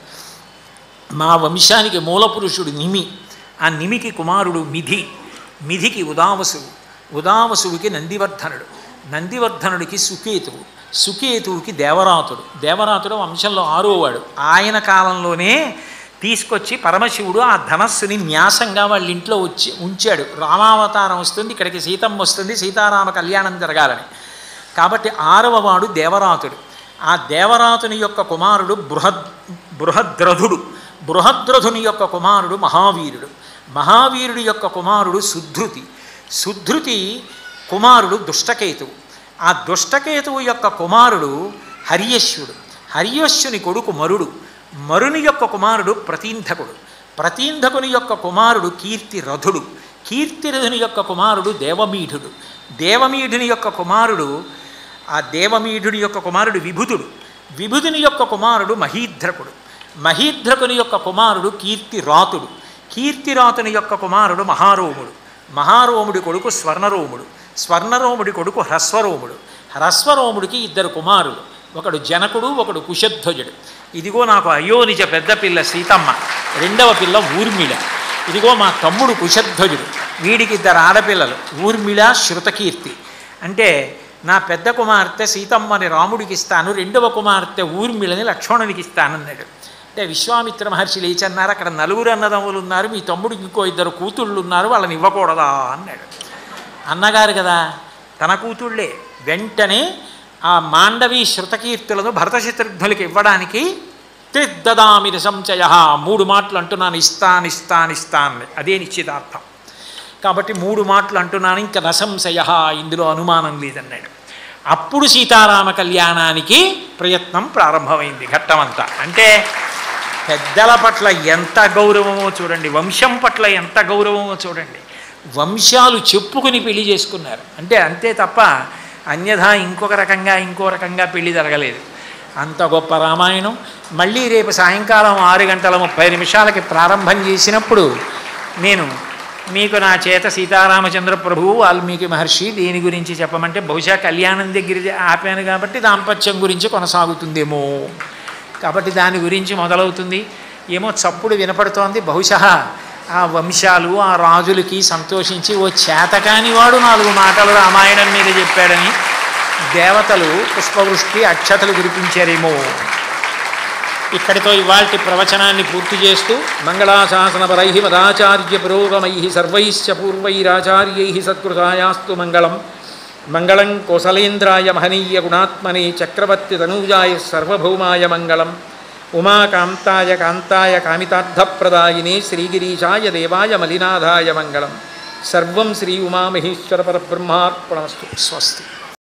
మా వంశానికి మూలపురుషుడు నిమి ఆ నిమికి కుమారుడు మిధి మిధికి ఉదావసువు ఉదావసువుకి నందివర్ధనుడు నందివర్ధనుడికి సుకేతువు సుకేతువుకి దేవరాతుడు దేవరాతుడు వంశంలో ఆరోవాడు ఆయన కాలంలోనే తీసుకొచ్చి పరమశివుడు ఆ ధనస్సుని న్యాసంగా వాళ్ళ ఇంట్లో వచ్చి ఉంచాడు రామావతారం వస్తుంది ఇక్కడికి సీతమ్మ వస్తుంది సీతారామ కళ్యాణం జరగాలని కాబట్టి ఆరవ వాడు దేవరాతుడు ఆ దేవరాతుని యొక్క కుమారుడు బృహద్ బృహద్రథుడు బృహద్రథుని యొక్క కుమారుడు మహావీరుడు మహావీరుడి యొక్క కుమారుడు సుధృతి సుధృతి కుమారుడు దుష్టకేతువు ఆ దుష్టకేతువు యొక్క కుమారుడు హర్యశ్వుడు హర్యశ్వుని కొడుకు మరుడు మరుని యొక్క కుమారుడు ప్రతీంధకుడు ప్రతీంధకుని యొక్క కుమారుడు కీర్తిరథుడు కీర్తిరథుని యొక్క కుమారుడు దేవమీఢుడు దేవమీఢుని యొక్క కుమారుడు ఆ దేవమీఢుని యొక్క కుమారుడు విభుతుడు విభుతుని యొక్క కుమారుడు మహీధ్రకుడు మహీధ్రకుని యొక్క కుమారుడు కీర్తిరాతుడు కీర్తిరాతుని యొక్క కుమారుడు మహారోముడు మహారోముడి కొడుకు స్వర్ణరోముడు స్వర్ణరోముడి కొడుకు హ్రస్వరోముడు హ్రస్వరోముడికి ఇద్దరు కుమారులు ఒకడు జనకుడు ఒకడు కుశధ్వజుడు ఇదిగో నాకు అయోనిజ పెద్ద పిల్ల సీతమ్మ రెండవ పిల్ల ఊర్మిళ ఇదిగో మా తమ్ముడు కుశధ్వజుడు వీడికి ఇద్దరు ఆడపిల్లలు ఊర్మిళ శృతకీర్తి అంటే నా పెద్ద కుమార్తె సీతమ్మని రాముడికి ఇస్తాను రెండవ కుమార్తె ఊర్మిళని లక్ష్మణునికి ఇస్తానన్నాడు అంటే విశ్వామిత్ర మహర్షి లేచన్నారు అక్కడ నలుగురు అన్నదమ్ములు ఉన్నారు మీ తమ్ముడికి ఇంకో ఇద్దరు కూతుళ్ళు ఉన్నారు వాళ్ళని ఇవ్వకూడదా అన్నాడు అన్నగారు కదా తన కూతుళ్ళే వెంటనే ఆ మాండవి శృతకీర్తులను భరత శత్రుఘ్నులకి ఇవ్వడానికి త్రిద్దదామిని సంచయ మూడు మాటలు అంటున్నాను ఇస్తాను ఇస్తాను ఇస్తాను అదే నిశ్చితార్థం కాబట్టి మూడు మాటలు అంటున్నాను ఇంకా నసంశయ ఇందులో అనుమానం లేదన్నాడు అప్పుడు సీతారామ కళ్యాణానికి ప్రయత్నం ప్రారంభమైంది ఘట్టమంతా అంటే పెద్దల పట్ల ఎంత గౌరవమో చూడండి వంశం పట్ల ఎంత గౌరవమో చూడండి వంశాలు చెప్పుకుని పెళ్లి చేసుకున్నారు అంటే అంతే తప్ప అన్యథా ఇంకొక రకంగా ఇంకో రకంగా పెళ్లి జరగలేదు అంత గొప్ప రామాయణం మళ్ళీ రేపు సాయంకాలం ఆరు గంటల ముప్పై నిమిషాలకి ప్రారంభం చేసినప్పుడు నేను మీకు నా చేత సీతారామచంద్ర ప్రభువు వాల్మీకి మహర్షి దేని గురించి చెప్పమంటే బహుశా కళ్యాణం దగ్గర ఆపాను కాబట్టి దాంపత్యం గురించి కొనసాగుతుందేమో కాబట్టి దాని గురించి మొదలవుతుంది ఏమో చప్పుడు వినపడుతోంది బహుశా ఆ వంశాలు ఆ రాజులకి సంతోషించి ఓ చేతకాని వాడు నాలుగు మాటలు రామాయణం మీద చెప్పాడని దేవతలు పుష్పవృష్టి అక్షతలు కురిపించారేమో ఇక్కడితో ఇవాల్టి ప్రవచనాన్ని పూర్తి చేస్తూ మంగళాశాసనపరై మదాచార్య పురోగమై సర్వైశ్చ పూర్వైరాచార్యై సత్కృతాయాస్తు మంగళం మంగళం కోసలేంద్రాయ మహనీయ గుణాత్మనే చక్రవర్తి తనూజాయ సర్వభౌమాయ మంగళం ఉమాకాంతాయ కాంతాయ కామితార్థప్రదాయినే శ్రీగిరీశాయ దేవాయ మలినాథాయ మంగళం సర్వం శ్రీ ఉమామహేశ్వర పరబ్రహ్మార్పణమస్తు స్వస్తి